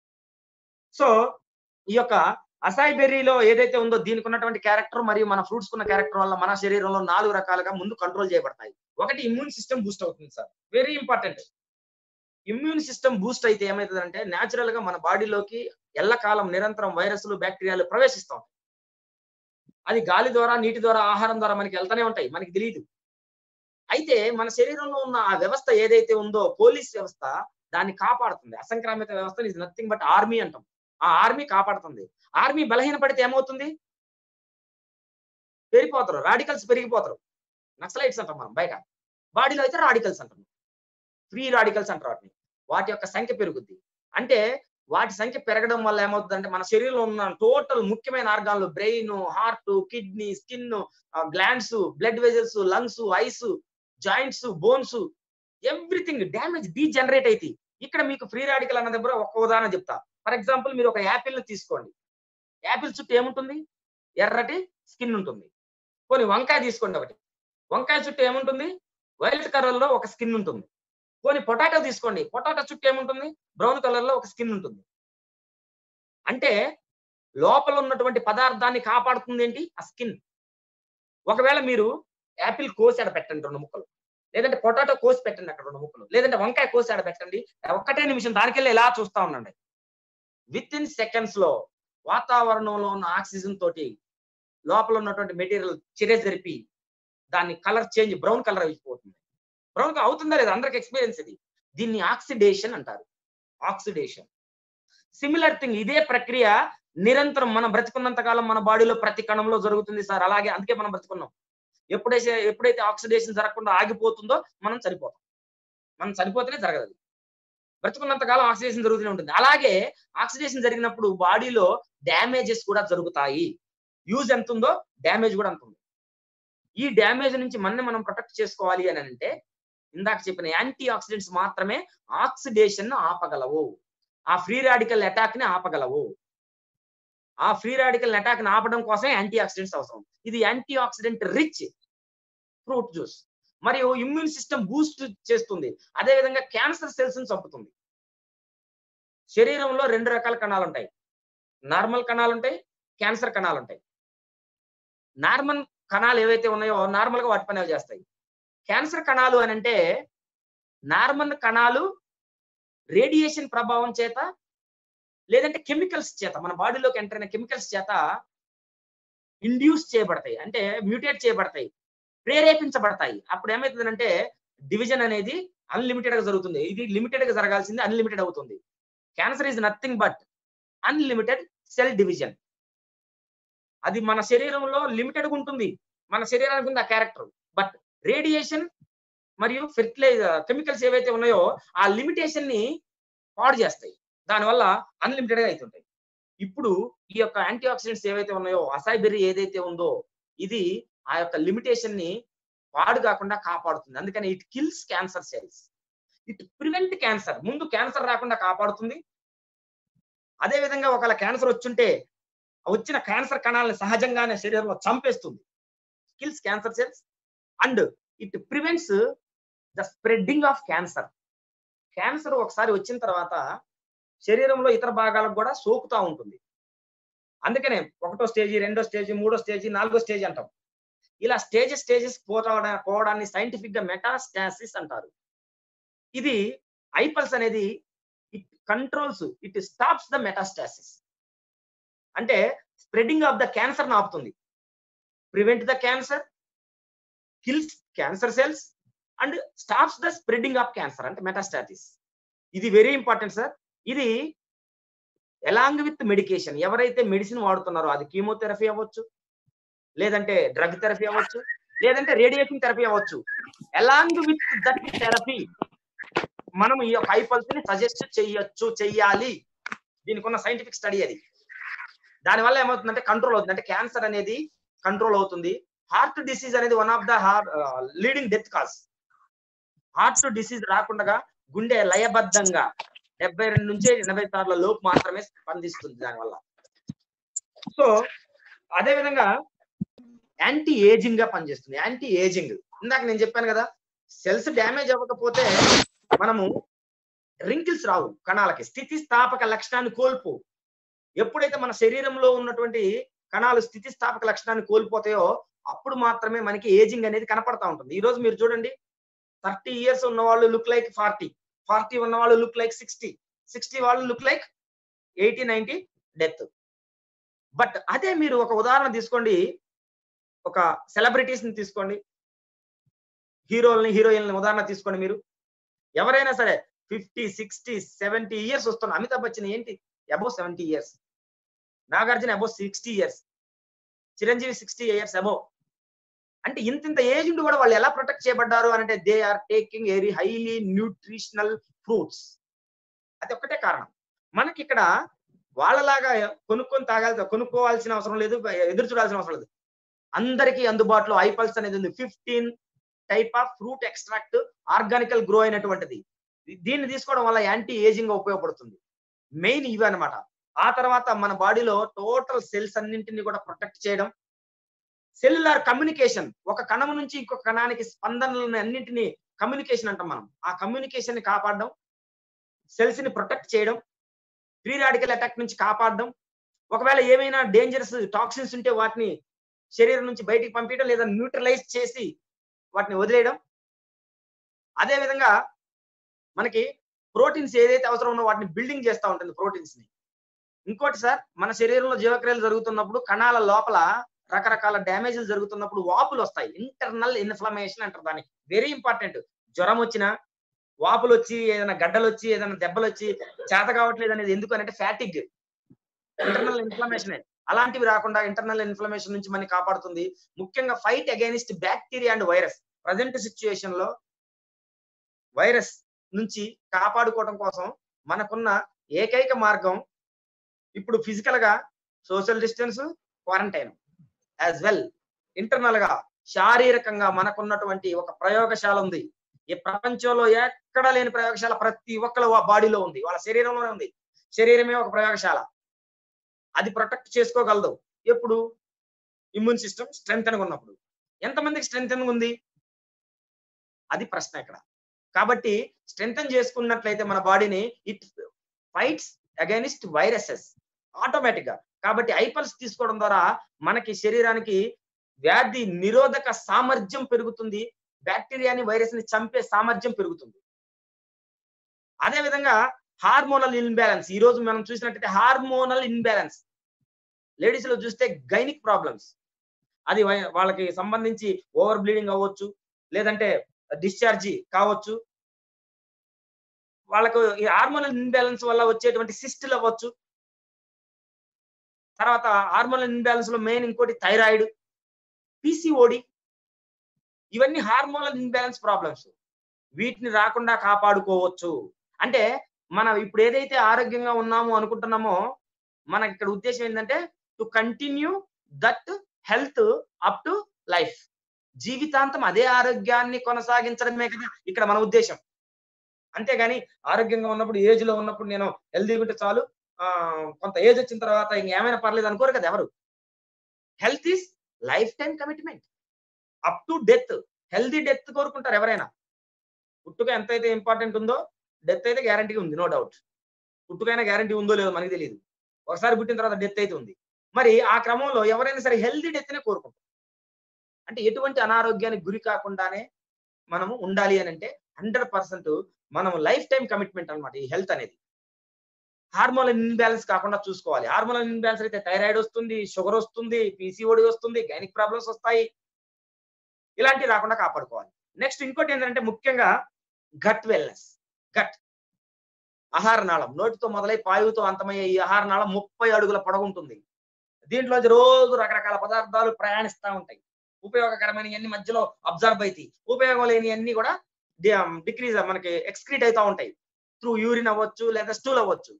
సో ఈ యొక్క అసాయి బెర్రీలో ఏదైతే ఉందో దీనికి ఉన్నటువంటి క్యారెక్టర్ మరియు మన ఫ్రూట్స్ ఉన్న క్యారెక్టర్ వల్ల మన శరీరంలో నాలుగు రకాలుగా ముందు కంట్రోల్ చేయబడతాయి ఒకటి ఇమ్యూన్ సిస్టమ్ బూస్ట్ అవుతుంది sir very important immune system boost అయితే ఏమవుతుందంటే న్యాచురల్ గా మన బాడీలోకి ఎల్లకాలం నిరంతరం వైరస్లు బ్యాక్టీరియాలు ప్రవేశిస్తాం అది గాలి ద్వారా నీటి ద్వారా ఆహారం ద్వారా మనకి వెళ్తానే ఉంటాయి మనకి తెలియదు అయితే మన శరీరంలో ఉన్న ఆ వ్యవస్థ ఏదైతే ఉందో పోలీస్ వ్యవస్థ దాన్ని కాపాడుతుంది అసంక్రామిత వ్యవస్థ ఇస్ నథింగ్ బట్ ఆర్మీ అంటాం ఆ ఆర్మీ కాపాడుతుంది ఆర్మీ బలహీన పడితే ఏమవుతుంది పెరిగిపోతారు రాడికల్స్ పెరిగిపోతారు నక్సలైట్స్ అంటాం మనం బయట బాడీలో అయితే రాడికల్స్ అంటాం ఫ్రీ రాడికల్స్ అంటారు వాటిని వాటి యొక్క సంఖ్య పెరుగుద్ది అంటే వాటి సంఖ్య పెరగడం వల్ల ఏమవుతుందంటే మన శరీరంలో ఉన్న టోటల్ ముఖ్యమైన ఆర్గాన్లు brain heart kidney skin glands blood vessels lungs eyes joints bones everything damage degenerate అయితే ఇక్కడ మీకు ఫ్రీ రాడికల్ అన్న దగ్గర ఒక ఉదాహరణ చెప్తా ఫర్ ఎగ్జాంపుల్ మీరు ఒక యాపిల్ ని తీసుకోండి యాపిల్ చుట్టూ ఏముంటుంది ఎర్రటి స్కిన్ ఉంటుంది పోనీ వంకాయ తీసుకోండి ఒకటి వంకాయ చుట్టూ ఏముంటుంది వైలెట్ కలర్ లో ఒక స్కిన్ ఉంటుంది పోనీ పొటాటో తీసుకోండి పొటాటో చుట్టూ ఏముంటుంది బ్రౌన్ కలర్ లో ఒక స్కిన్ ఉంటుంది అంటే లోపల ఉన్నటువంటి పదార్థాన్ని కాపాడుతుంది ఏంటి ఆ స్కిన్ ఒకవేళ మీరు యాపిల్ కోసి ఆడ పెట్టండి రెండు ముక్కలు లేదంటే పొటాటో కోసి పెట్టండి అక్కడ రెండు ముక్కలు లేదంటే వంకాయ కోసి ఆడ పెట్టండి ఒక్కటే నిమిషం దానికెళ్ళి ఎలా చూస్తా ఉండండి విత్ ఇన్ సెకండ్స్ లో వాతావరణంలో ఉన్న ఆక్సిజన్ తోటి లోపల ఉన్నటువంటి మెటీరియల్ చిరే జరిపి దాన్ని కలర్ చేంజ్ బ్రౌన్ కలర్ అయిపోతుంది బ్రౌన్ అవుతుందా లేదా అందరికి ఎక్స్పీరియన్స్ ఇది దీన్ని ఆక్సిడేషన్ అంటారు ఆక్సిడేషన్ సిమిలర్ థింగ్ ఇదే ప్రక్రియ నిరంతరం మనం బ్రతికున్నంత కాలం మన బాడీలో ప్రతి కణంలో జరుగుతుంది సార్ అలాగే అందుకే మనం బ్రతుకున్నాం ఎప్పుడైతే ఎప్పుడైతే ఆక్సిడేషన్ జరగకుండా ఆగిపోతుందో మనం చనిపోతాం మనం చనిపోతేనే జరగదు అది. బ్రతుకున్నంత కాలం ఆక్సిడేషన్ జరుగుతూనే ఉంటుంది అలాగే ఆక్సిడేషన్ జరిగినప్పుడు బాడీలో డ్యామేజెస్ కూడా జరుగుతాయి యూజ్ ఎంత ఉందో డ్యామేజ్ కూడా అంత ఉంది ఈ డ్యామేజ్ నుంచి మనని మనం ప్రొటెక్ట్ చేసుకోవాలి అని అంటే ఇందాక చెప్పిన యాంటీ ఆక్సిడెంట్స్ మాత్రమే ఆక్సిడేషన్ ఆపగలవు ఆ ఫ్రీ రాడికల్ అటాక్ ని ఆపగలవు ఆ ఫ్రీ రాడికల్ అటాక్ ని ఆపడం కోసమే యాంటీ ఆక్సిడెంట్స్ అవసరం ఇది antioxidant rich fruit juice మరియు ఇమ్యూన్ సిస్టమ్ బూస్ట్ చేస్తుంది అదే విధంగా క్యాన్సర్ సెల్స్ ని చంపుతుంది శరీరంలో రెండు రకాల కణాలు ఉంటాయి నార్మల్ కణాలు ఉంటాయి క్యాన్సర్ కణాలు ఉంటాయి నార్మల్ కణాలు ఏవైతే ఉన్నాయో నార్మల్ గా వాటి పని అవి చేస్తాయి క్యాన్సర్ కణాలు అని అంటే నార్మల్ కణాలు రేడియేషన్ ప్రభావం చేత లేదంటే కెమికల్స్ చేత మన బాడీలోకి ఎంటర్ అయిన కెమికల్స్ చేత ఇండ్యూస్ చేయబడతాయి అంటే మ్యూటేట్ చేయబడతాయి ప్రేరేపించబడతాయి అప్పుడు ఏమవుతుందంటే డివిజన్ అనేది అన్లిమిటెడ్ గా జరుగుతుంది ఇది లిమిటెడ్ గా జరగాల్సింది అన్లిమిటెడ్ అవుతుంది cancer is nothing but unlimited cell division అది మన శరీరంలో లిమిటెడ్ గా ఉంటుంది మన శరీరానికి ఉంది ఆ క్యారెక్టర్ బట్ రేడియేషన్ మరియు ఫెర్టిలైజర్ కెమికల్స్ ఏవైతే ఉన్నాయో ఆ లిమిటేషన్ ని పాడు చేస్తాయి దానివల్ల అన్లిమిటెడ్ గా అవుతుంటాయి ఇప్పుడు ఈ యొక్క యాంటీ ఆక్సిడెంట్స్ ఏవైతే ఉన్నాయో అసైబెర్రీ ఏదైతే ఉందో ఇది ఆ యొక్క లిమిటేషన్ ని పాడు కాకుండా కాపాడుతుంది అందుకని it kills cancer cells it prevent cancer ముందు క్యాన్సర్ రాకుండా కాపాడుతుంది అదే విధంగా ఒకవేళ క్యాన్సర్ వచ్చుంటే వచ్చిన క్యాన్సర్ కణాలను సహజంగానే శరీరంలో చంపేస్తుంది kills cancer cells and it prevents the spreading of cancer cancer ఒకసారి వచ్చిన తర్వాత శరీరంలో ఇతర భాగాలకు కూడా సోకుతా ఉంటుంది అందుకనే ఒకటో స్టేజీ రెండో స్టేజీ మూడో స్టేజీ నాలుగో స్టేజ్ అంటాం ఇలా స్టేజెస్ స్టేజెస్ పోవడా పోవడాన్ని సైంటిఫిక్ గా మెటాస్టాసిస్ అంటారు ఇది ఐపల్స్ అనేది it controls it stops the metastasis అంటే స్ప్రెడింగ్ ఆఫ్ ద క్యాన్సర్ ఆపుతుంది prevent the cancer kills cancer cells and stops the spreading of cancer అంటే మెటాస్టాటిస్ ఇది వెరీ ఇంపార్టెంట్ సార్ ఇది ఎలాంగ్ విత్ మెడికేషన్ ఎవరైతే medicine వాడుతున్నారో అది chemotherapy అవ్వచ్చు లేదంటే డ్రగ్ థెరపీ అవ్వచ్చు లేదంటే రేడియేషన్ థెరపీ అవ్వచ్చు ఎలాంగ్ విత్ దట్ థెరపీ మనం ఈ యొక్క హైపల్స్ ని సజెస్ట్ చెయ్యొచ్చు చెయ్యాలి దీనికి ఉన్న సైంటిఫిక్ స్టడీ అది దానివల్ల ఏమవుతుందంటే కంట్రోల్ అవుతుంది అంటే క్యాన్సర్ అనేది కంట్రోల్ అవుతుంది హార్ట్ డిసీజ్ అనేది one of the leading death cause heart disease రాకుండా గుండె లయబద్ధంగా డెబ్బై రెండు నుంచి ఎనభై సార్ల లోపు మాత్రమే స్పందిస్తుంది దానివల్ల సో అదే విధంగా యాంటీ ఏజింగ్ గా పనిచేస్తుంది యాంటీ ఏజింగ్ ఇందాక నేను చెప్పాను కదా సెల్స్ డ్యామేజ్ అవ్వకపోతే మనము రింకిల్స్ రావు కణాలకి స్థితిస్థాపక లక్షణాన్ని కోల్పు ఎప్పుడైతే మన శరీరంలో ఉన్నటువంటి కణాలు స్థితిస్థాపక లక్షణాన్ని కోల్పోతాయో అప్పుడు మాత్రమే మనకి ఏజింగ్ అనేది కనపడతా ఉంటుంది ఈ రోజు మీరు చూడండి థర్టీ ఇయర్స్ ఉన్న వాళ్ళు లుక్ లైక్ ఫార్టీ ఫార్టీ ఉన్న వాళ్ళు లుక్ లైక్ సిక్స్టీ సిక్స్టీ వాళ్ళు look like eighty ninety death but అదే మీరు ఒక ఉదాహరణ తీసుకోండి ఒక సెలబ్రిటీస్ ని తీసుకోండి హీరోల్ని హీరోయిన్ ఉదాహరణ తీసుకోండి మీరు ఎవరైనా సరే ఫిఫ్టీ సిక్స్టీ సెవెంటీ ఇయర్స్ వస్తున్న అమితాబ్ బచ్చన్ ఏంటి above seventy years Nagarjuna above sixty years Chiranjeevi sixty years above అంటే ఇంత ఇంత ఏజ్ ఉండి కూడా వాళ్ళు ఎలా ప్రొటెక్ట్ చేయబడ్డారు అని అంటే they are taking very highly nutritional fruits అది ఒక్కటే కారణం మనకి ఇక్కడ వాళ్ళలాగా కొనుక్కొని తాగాల్సి కొనుక్కోవాల్సిన అవసరం లేదు ఎదురు చూడాల్సిన అవసరం లేదు అందరికీ అందుబాటులో ఐపల్స్ అనేది ఉంది fifteen type of fruit extract organically grow అయినటువంటిది దీన్ని తీసుకోవడం వల్ల యాంటీ ఏజింగ్ ఉపయోగపడుతుంది మెయిన్ ఇవి అనమాట ఆ తర్వాత మన బాడీలో టోటల్ సెల్స్ అన్నింటినీ కూడా ప్రొటెక్ట్ చేయడం సెల్యులార్ కమ్యూనికేషన్ ఒక కణం నుంచి ఇంకొక కణానికి స్పందనలను అన్నింటినీ కమ్యూనికేషన్ అంటాం మనం ఆ కమ్యూనికేషన్ ని కాపాడడం సెల్స్ ని ప్రొటెక్ట్ చేయడం ఫ్రీ రాడికల్ అటాక్ నుంచి కాపాడడం ఒకవేళ ఏమైనా డేంజరస్ టాక్సిన్స్ ఉంటే వాటిని శరీరం నుంచి బయటికి పంపించడం లేదా న్యూట్రలైజ్ చేసి వాటిని వదిలేయడం అదే విధంగా మనకి ప్రోటీన్స్ ఏదైతే అవసరం ఉన్నో వాటిని బిల్డింగ్ చేస్తూ ఉంటుంది ప్రోటీన్స్ ని ఇంకోటి సార్ మన శరీరంలో జీవక్రియలు జరుగుతున్నప్పుడు కణాల లోపల రకరకాల డ్యామేజ్లు జరుగుతున్నప్పుడు వాపులు వస్తాయి ఇంటర్నల్ ఇన్ఫ్లమేషన్ అంటారు దానికి వెరీ ఇంపార్టెంట్ జ్వరం వచ్చినా వాపులు వచ్చి ఏదైనా గడ్డలు వచ్చి ఏదైనా దెబ్బలు వచ్చి చేత కావట్లేదు అనేది ఎందుకు అంటే ఫ్యాటిక్ ఇంటర్నల్ ఇన్ఫ్లమేషన్ అలాంటివి రాకుండా ఇంటర్నల్ ఇన్ఫ్లమేషన్ నుంచి మనని కాపాడుతుంది ముఖ్యంగా fight against bacteria and virus present situation లో వైరస్ నుంచి కాపాడుకోవడం కోసం మనకున్న ఏకైక మార్గం ఇప్పుడు ఫిజికల్ గా social distance quarantine as well internal గా శారీరకంగా మనకున్నటువంటి ఒక ప్రయోగశాల ఉంది ఈ ప్రపంచంలో ఎక్కడ లేని ప్రయోగశాల ప్రతి ఒక్కళ్ళ బాడీలో ఉంది వాళ్ళ శరీరంలోనే ఉంది శరీరమే ఒక ప్రయోగశాల అది ప్రొటెక్ట్ చేసుకోగలదు ఎప్పుడు ఇమ్యూన్ సిస్టమ్ స్ట్రెంగ్ ఉన్నప్పుడు ఎంతమందికి స్ట్రెంగ్ ఉంది అది ప్రశ్న ఇక్కడ కాబట్టి స్ట్రెంగ్ చేసుకున్నట్లయితే మన బాడీని it fights against viruses automatic గా కాబట్టి ఐపల్స్ తీసుకోవడం ద్వారా మనకి శరీరానికి వ్యాధి నిరోధక సామర్థ్యం పెరుగుతుంది బ్యాక్టీరియాని వైరస్ ని చంపే సామర్థ్యం పెరుగుతుంది అదే విధంగా హార్మోనల్ ఇన్బ్యాలెన్స్ ఈ రోజు మనం చూసినట్టయితే హార్మోనల్ ఇన్బ్యాలెన్స్ లేడీస్ లో చూస్తే గైనిక్ ప్రాబ్లమ్స్ అది వై- వాళ్ళకి సంబంధించి ఓవర్ బ్లీడింగ్ అవ్వచ్చు లేదంటే డిశ్చార్జి కావచ్చు వాళ్ళకు ఈ హార్మోనల్ ఇన్బ్యాలెన్స్ వల్ల వచ్చేటువంటి సిస్టులు అవ్వచ్చు తర్వాత హార్మోనల్ ఇన్బ్యాలెన్స్ లో మెయిన్ ఇంకోటి థైరాయిడ్ పిసిఓడి ఇవన్నీ హార్మోనల్ ఇన్బ్యాలెన్స్ ప్రాబ్లమ్స్ వీటిని రాకుండా కాపాడుకోవచ్చు అంటే మనం ఇప్పుడు ఏదైతే ఆరోగ్యంగా ఉన్నాము అనుకుంటున్నామో మనకి ఇక్కడ ఉద్దేశం ఏంటంటే to continue that health up to life జీవితాంతం అదే ఆరోగ్యాన్ని కొనసాగించడమే కదా ఇక్కడ మన ఉద్దేశం అంతేగాని ఆరోగ్యంగా ఉన్నప్పుడు ఏజ్ లో ఉన్నప్పుడు నేను హెల్దీగా ఉంటే చాలు ఆ కొంత ఏజ్ వచ్చిన తర్వాత ఇంకేమైనా పర్లేదు అనుకోరు కదా ఎవరు health is lifetime commitment up to death healthy death కోరుకుంటారు ఎవరైనా పుట్టుక ఎంత అయితే ఇంపార్టెంట్ ఉందో డెత్ అయితే గ్యారంటీగా ఉంది నో డౌట్ పుట్టుకైనా గ్యారంటీ ఉందో లేదో మనకి తెలియదు ఒకసారి పుట్టిన తర్వాత డెత్ అయితే ఉంది మరి ఆ క్రమంలో ఎవరైనా సరే హెల్దీ డెత్ నే కోరుకుంటారు అంటే ఎటువంటి అనారోగ్యానికి గురి కాకుండానే మనము ఉండాలి అని అంటే హండ్రెడ్ పర్సెంట్ మనం లైఫ్ టైం కమిట్మెంట్ అన్నమాట ఈ హెల్త్ అనేది హార్మోనల్ ఇన్బ్యాలెన్స్ కాకుండా చూసుకోవాలి హార్మోనల్ ఇన్బ్యాలెన్స్ అయితే థైరాయిడ్ వస్తుంది షుగర్ వస్తుంది పీసీఓడి వస్తుంది గైనిక్ ప్రాబ్లమ్స్ వస్తాయి ఇలాంటివి రాకుండా కాపాడుకోవాలి నెక్స్ట్ ఇంకోటి ఏంటంటే ముఖ్యంగా గట్ వెల్నెస్ గట్ ఆహార నాళం నోటితో మొదలై పాయువుతో అంతమయ్యే ఈ ఆహార నాళం ముప్పై అడుగుల పొడవు ఉంటుంది దీంట్లో రోజు రకరకాల పదార్థాలు ప్రయాణిస్తూ ఉంటాయి ఉపయోగకరమైన అన్ని మధ్యలో అబ్జర్వ్ అవుతాయి ఉపయోగం లేని అన్ని కూడా డిక్రీజ్ మనకి ఎక్స్క్రీట్ అవుతా ఉంటాయి త్రూ యూరిన్ అవ్వచ్చు లేదా స్టూల్ అవ్వచ్చు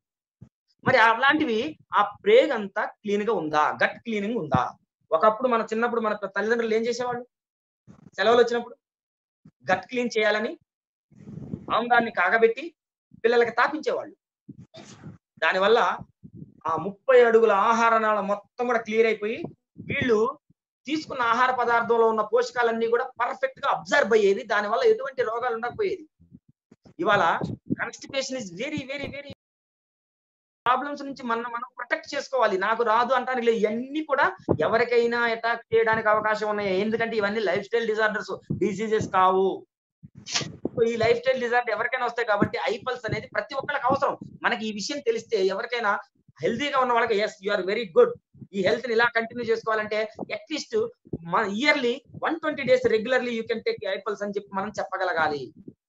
మరి అలాంటివి ఆ ప్రేగ్ అంతా క్లీన్ గా ఉందా గట్ క్లీనింగ్ ఉందా ఒకప్పుడు మన చిన్నప్పుడు మన తల్లిదండ్రులు ఏం చేసేవాళ్ళు సెలవులు వచ్చినప్పుడు గట్ క్లీన్ చేయాలని ఆముదాన్ని కాగబెట్టి పిల్లలకి తాపించేవాళ్ళు దానివల్ల ఆ ముప్పై అడుగుల ఆహార నాళం మొత్తం కూడా క్లియర్ అయిపోయి వీళ్ళు తీసుకున్న ఆహార పదార్థంలో ఉన్న పోషకాలన్నీ కూడా పర్ఫెక్ట్ గా అబ్జర్వ్ అయ్యేది దానివల్ల ఎటువంటి రోగాలు ఉండకపోయేది ఇవాళ constipation is very very very problems నుంచి మనం మనం ప్రొటెక్ట్ చేసుకోవాలి నాకు రాదు అంటానికి లేదు ఇవన్నీ కూడా ఎవరికైనా అటాక్ చేయడానికి అవకాశం ఉన్నాయి ఎందుకంటే ఇవన్నీ లైఫ్ స్టైల్ డిజార్డర్స్ డిసీజెస్ కావు సో ఈ లైఫ్ స్టైల్ డిజార్డర్ ఎవరికైనా వస్తాయి కాబట్టి ఐపల్స్ అనేది ప్రతి ఒక్కరికి అవసరం మనకి ఈ విషయం తెలిస్తే ఎవరికైనా హెల్తీగా ఉన్న వాళ్ళకి as you are very good ఈ హెల్త్ ని ఇలా కంటిన్యూ చేసుకోవాలంటే అట్లీస్ట్ మన yearly one twenty days regularly you can take iPulse అని చెప్పి మనం చెప్పగలగాలి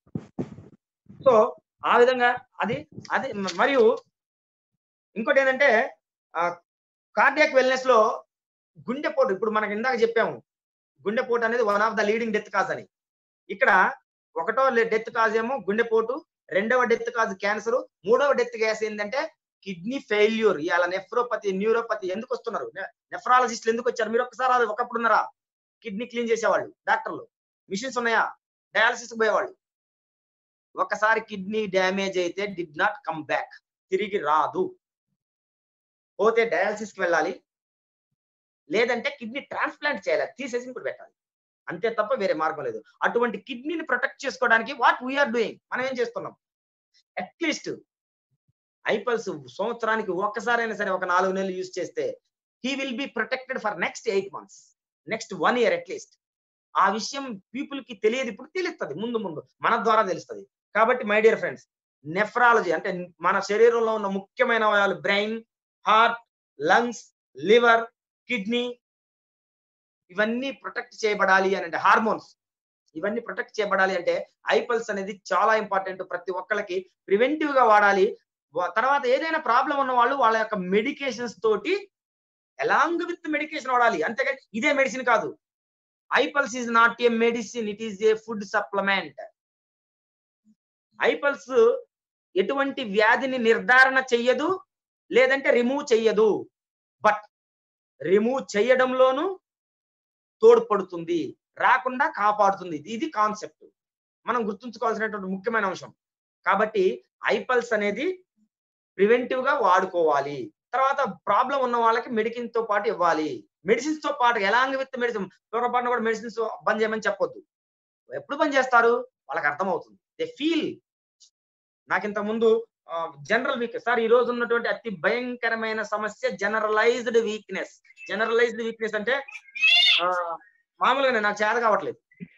సో ఆ విధంగా అది అది మరియు ఇంకోటి ఏంటంటే కార్డియాక్ వెల్నెస్ లో గుండెపోటు ఇప్పుడు మనకి ఇందాక చెప్పాము గుండెపోటు అనేది one of the leading death cause అని ఇక్కడ ఒకటో డెత్ కాజ్ ఏమో గుండెపోటు రెండవ డెత్ కాజ్ క్యాన్సర్ మూడవ డెత్ కేసు ఏంటంటే కిడ్నీ ఫెయిల్యూర్ ఇవాళ నెఫ్రోపతి న్యూరోపతి ఎందుకు వస్తున్నారు నెఫ్రాలజిస్టులు ఎందుకు వచ్చారు మీరు ఒక్కసారి అది ఒకప్పుడు ఉన్నారా కిడ్నీ క్లీన్ చేసేవాళ్ళు డాక్టర్లు మిషన్స్ ఉన్నాయా డయాలసిస్ పోయేవాళ్ళు ఒకసారి కిడ్నీ డ్యామేజ్ అయితే డిడ్ నాట్ కమ్ బ్యాక్ తిరిగి రాదు పోతే డయాలసిస్ కి వెళ్ళాలి లేదంటే కిడ్నీ ట్రాన్స్ప్లాంట్ చేయాలి తీసేసి ఇంకోటి పెట్టాలి అంతే తప్ప వేరే మార్గం లేదు అటువంటి కిడ్నీని ప్రొటెక్ట్ చేసుకోవడానికి వాట్ వీఆర్ డూయింగ్ మనం ఏం చేస్తున్నాం అట్లీస్ట్ ఐపల్స్ సంవత్సరానికి ఒక్కసారైనా సరే ఒక నాలుగు నెలలు యూజ్ చేస్తే he will be protected for next eight months next one year at least ఆ విషయం పీపుల్ కి తెలియదు ఇప్పుడు తెలుస్తుంది ముందు ముందు మన ద్వారా తెలుస్తుంది కాబట్టి మై డియర్ ఫ్రెండ్స్ నెఫ్రాలజీ అంటే మన శరీరంలో ఉన్న ముఖ్యమైన అవయవాలు brain heart lungs liver kidney ఇవన్నీ ప్రొటెక్ట్ చేయబడాలి అని అంటే హార్మోన్స్ ఇవన్నీ ప్రొటెక్ట్ చేయబడాలి అంటే ఐపల్స్ అనేది చాలా ఇంపార్టెంట్ ప్రతి ఒక్కరికి ప్రివెంటివ్ గా వాడాలి వా- తర్వాత ఏదైనా ప్రాబ్లం ఉన్న వాళ్ళు వాళ్ళ యొక్క మెడికేషన్స్ తోటి అలాంగ్ విత్ మెడికేషన్ వాడాలి అంతేగాని ఇదే మెడిసిన్ కాదు iPulse is not a medicine it is a food supplement iPulse ఎటువంటి వ్యాధిని నిర్ధారణ చెయ్యదు లేదంటే రిమూవ్ చెయ్యదు బట్ రిమూవ్ చేయడంలోనూ తోడ్పడుతుంది రాకుండా కాపాడుతుంది ఇది- ఇది కాన్సెప్ట్ మనం గుర్తుంచుకోవాల్సినటువంటి ముఖ్యమైన అంశం కాబట్టి ఐపల్స్ అనేది ప్రివెంటివ్ గా వాడుకోవాలి తర్వాత ప్రాబ్లం ఉన్న వాళ్ళకి మెడిసిన్ తో పాటు ఇవ్వాలి మెడిసిన్స్ తో పాటు ఎలాంగ్ విత్ మెడిసిన్ పొరపాటున కూడా మెడిసిన్స్ బంద్ చేయమని చెప్పొద్దు ఎప్పుడు బంద్ చేస్తారు వాళ్ళకి అర్థమవుతుంది దే ఫీల్ నాకు ఇంత ముందు జనరల్ వీక్ సార్ ఈ రోజు ఉన్నటువంటి అతి భయంకరమైన సమస్య జనరలైజ్డ్ వీక్నెస్ జనరలైజ్డ్ వీక్నెస్ అంటే ఆ, మామూలుగానే నాకు చేత కావట్లేదు